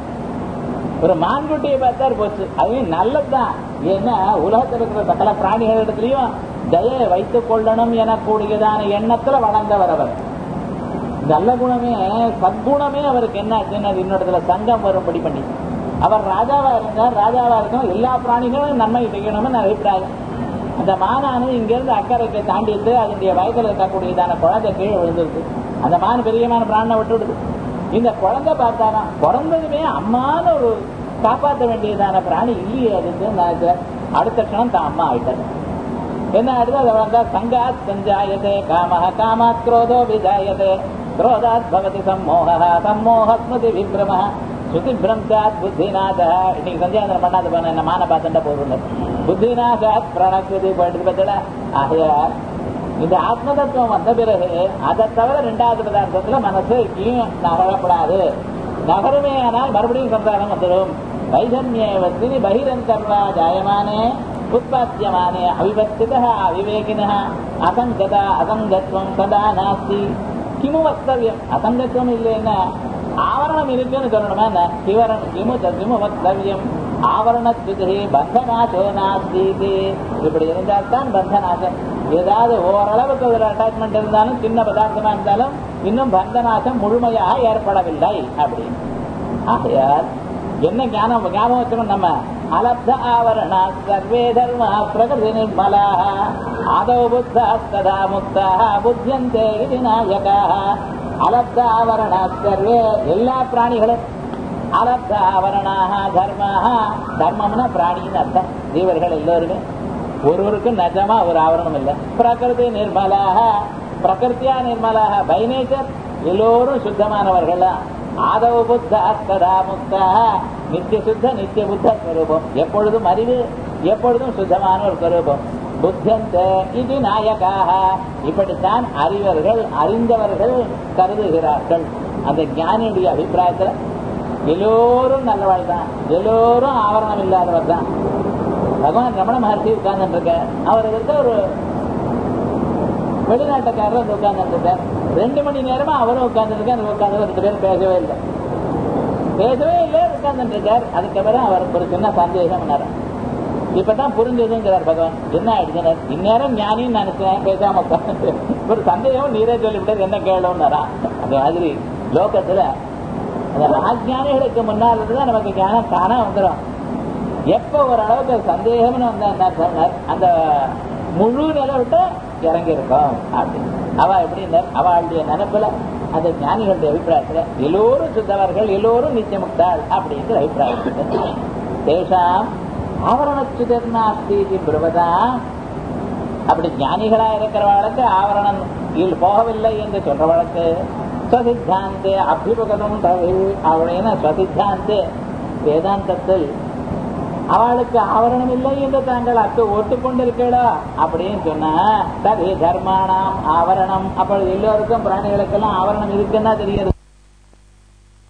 ஒரு மான்குட்டியை பார்த்தாரு போச்சு அது நல்லதுதான் ஏன்னா உலகத்தில் இருக்கிற சகல பிராணிகளிடத்திலையும் தயை வைத்துக் கொள்ளணும் எனக்கூடியதான எண்ணத்துல வளர்ந்தவர் அவர் நல்ல குணமே சத்குணமே அவருக்கு என்ன ஆச்சுன்னா அது இன்னொருத்துல சங்கம் வரும்படி பண்ணி அவர் ராஜாவா இருந்தார் ராஜாவா இருக்கணும் எல்லா பிராணிகளும் நன்மை செய்யணும்னு அபிப்பிராயம் அந்த மானானது இங்கிருந்து அக்கறைக்கு தாண்டிட்டு அதனுடைய வயதில் இருக்கக்கூடியதான குழந்தை கீழே விழுந்துருது அந்த மான் பெரியமான பிராணனை விட்டு விடுது இந்த குழந்தை பார்த்தாராம் பிறந்ததுமே அம்மான்னு ஒரு காப்பாற்ற வேண்டியதான பிராணி இல்லையே அதுக்கு நினைக்கிறேன் அடுத்த க்ஷணம் தான் அம்மா ஆயிட்டாரு என்ன ஆயிடுது அதை வந்தா சங்காத் சஞ்சாயதே காமஹ காமாத் குரோதோ விஜாயதே குரோதாத் பவதி சம்மோகா சம்மோக ஸ்மிருதி விப்ரம ஸ்ருதி பிரம்சாத் புத்திநாத இன்னைக்கு சந்தியாந்தரம் பண்ணாது போன என்ன மான பார்த்துட்டா போதுங்க புத்திநாசாத் பிரணக்குதி போயிட்டு பார்த்தல ஆகையால் இந்த ஆத்ம தத்துவம் வந்த பிறகு அதை தவிர ரெண்டாவது பதார்த்தத்துல மனசு இங்கேயும் நகரப்படாது நகருமே ஆனால் மறுபடியும் சந்தானம் வந்துடும் வைதன்யே வஸ்தினி பகிரந்தர்வா ஜாயமானே உற்பத்தியமானே அவிபத்தித அவிவேகின அசங்கத அசங்கத்வம் சதா நாஸ்தி கிமு வக்தவியம் அசங்கத்துவம் இல்லைன்னா ஆவரணம் இருக்குன்னு சொல்லணுமா என்ன கிவரணம் கிமு தத்கிமு வக்தவியம் ஆவரணத்துதே பந்தநாசோ நாஸ்தி இப்படி இருந்தால் தான் பந்தநாசம் ஏதாவது ஓரளவுக்கு ஒரு அட்டாச்மெண்ட் இருந்தாலும் சின்ன பதார்த்தமா இருந்தாலும் இன்னும் பந்தநாசம் முழுமையாக ஏற்படவில்லை அப்படின்னு ஆகையால் என்ன ஞானம் ஞாபகம் வச்சுக்கணும் நம்ம அலப்த ஆவரண சர்வே தர்ம பிரகிருதி நிர்மலா ஆதௌ புத்தா ததா முக்தா புத்தியந்தே இது நாயகா அலப்த ஆவரண சர்வே எல்லா பிராணிகளும் அலப்த ஆவரணாக தர்மாக தர்மம்னா பிராணின்னு அர்த்தம் ஜீவர்கள் எல்லோருமே ஒருவருக்கும் நிஜமா ஒரு ஆவரணம் இல்லை பிரகிருதி நிர்மலாக பிரகிருத்தியா நிர்மலாக பை நேச்சர் எல்லோரும் சுத்தமானவர்கள் ஆதவ புத்த ததா முக்தா நித்திய சுத்த நித்திய புத்த ஸ்வரூபம் எப்பொழுதும் அறிவு எப்பொழுதும் சுத்தமான ஒரு ஸ்வரூபம் புத்தந்த இது நாயகாக இப்படித்தான் அறிவர்கள் அறிந்தவர்கள் கருதுகிறார்கள் அந்த ஞானியுடைய அபிப்பிராயத்துல எல்லோரும் நல்லவாள் தான் எல்லோரும் ஆவரணம் இல்லாதவர் தான் பகவான் ரமண மகர்ஷி உட்கார்ந்துட்டு இருக்க அவர் இருக்க ஒரு வெளிநாட்டுக்காரர் வந்து உட்கார்ந்துட்டு இருக்கார் ரெண்டு மணி நேரமா அவரும் உட்கார்ந்து இருக்கார் உட்கார்ந்து ரெண்டு பேரும் பேசவே இல்லை பேசவே இல்லை உட்கார்ந்துட்டு இருக்கார் அதுக்கப்புறம் அவருக்கு ஒரு சின்ன சந்தேகம் பண்ணாரு இப்பதான் புரிஞ்சதுங்கிறார் பகவான் என்ன ஆயிடுச்சுனார் இந்நேரம் ஞானின்னு நினைச்சேன் பேசாம உட்கார்ந்து ஒரு சந்தேகம் நீரே சொல்லிவிட்டார் என்ன கேளும்னாரா அந்த மாதிரி லோகத்துல அந்த ராஜ்ஞானிகளுக்கு முன்னால் தான் நமக்கு ஞானம் தானா வந்துடும் எப்ப ஓரளவுக்கு சந்தேகம்னு வந்தா என்ன சொன்னார் அந்த முழு நிலை விட்டு இறங்கி இருக்கோம் அப்படின்னு அவ எப்படி அவளுடைய நினைப்புல அந்த ஞானிகளுடைய அபிப்பிராயத்துல எல்லோரும் சுத்தவர்கள் எல்லோரும் நிச்சயமுக்தாள் அப்படிங்கிற அபிப்பிராயம் தேஷாம் ஆவரணச்சுதர்நாஸ்தி பிரபதா அப்படி ஞானிகளா இருக்கிறவளுக்கு ஆவரணம் இல் போகவில்லை என்று சொல்றவளுக்கு ஸ்வசித்தாந்தே அபிபகதம் தவிர அப்படின்னு ஸ்வசித்தாந்தே வேதாந்தத்தில் அவளுக்கு ஆவரணம் இல்லை என்று தாங்கள் அத்து ஒட்டுக்கொண்டிருக்கீளா அப்படின்னு சொன்னா ததி தர்மானாம் ஆவரணம் அப்பொழுது எல்லோருக்கும் பிராணிகளுக்கெல்லாம் ஆவரணம் இருக்குன்னா தெரியுது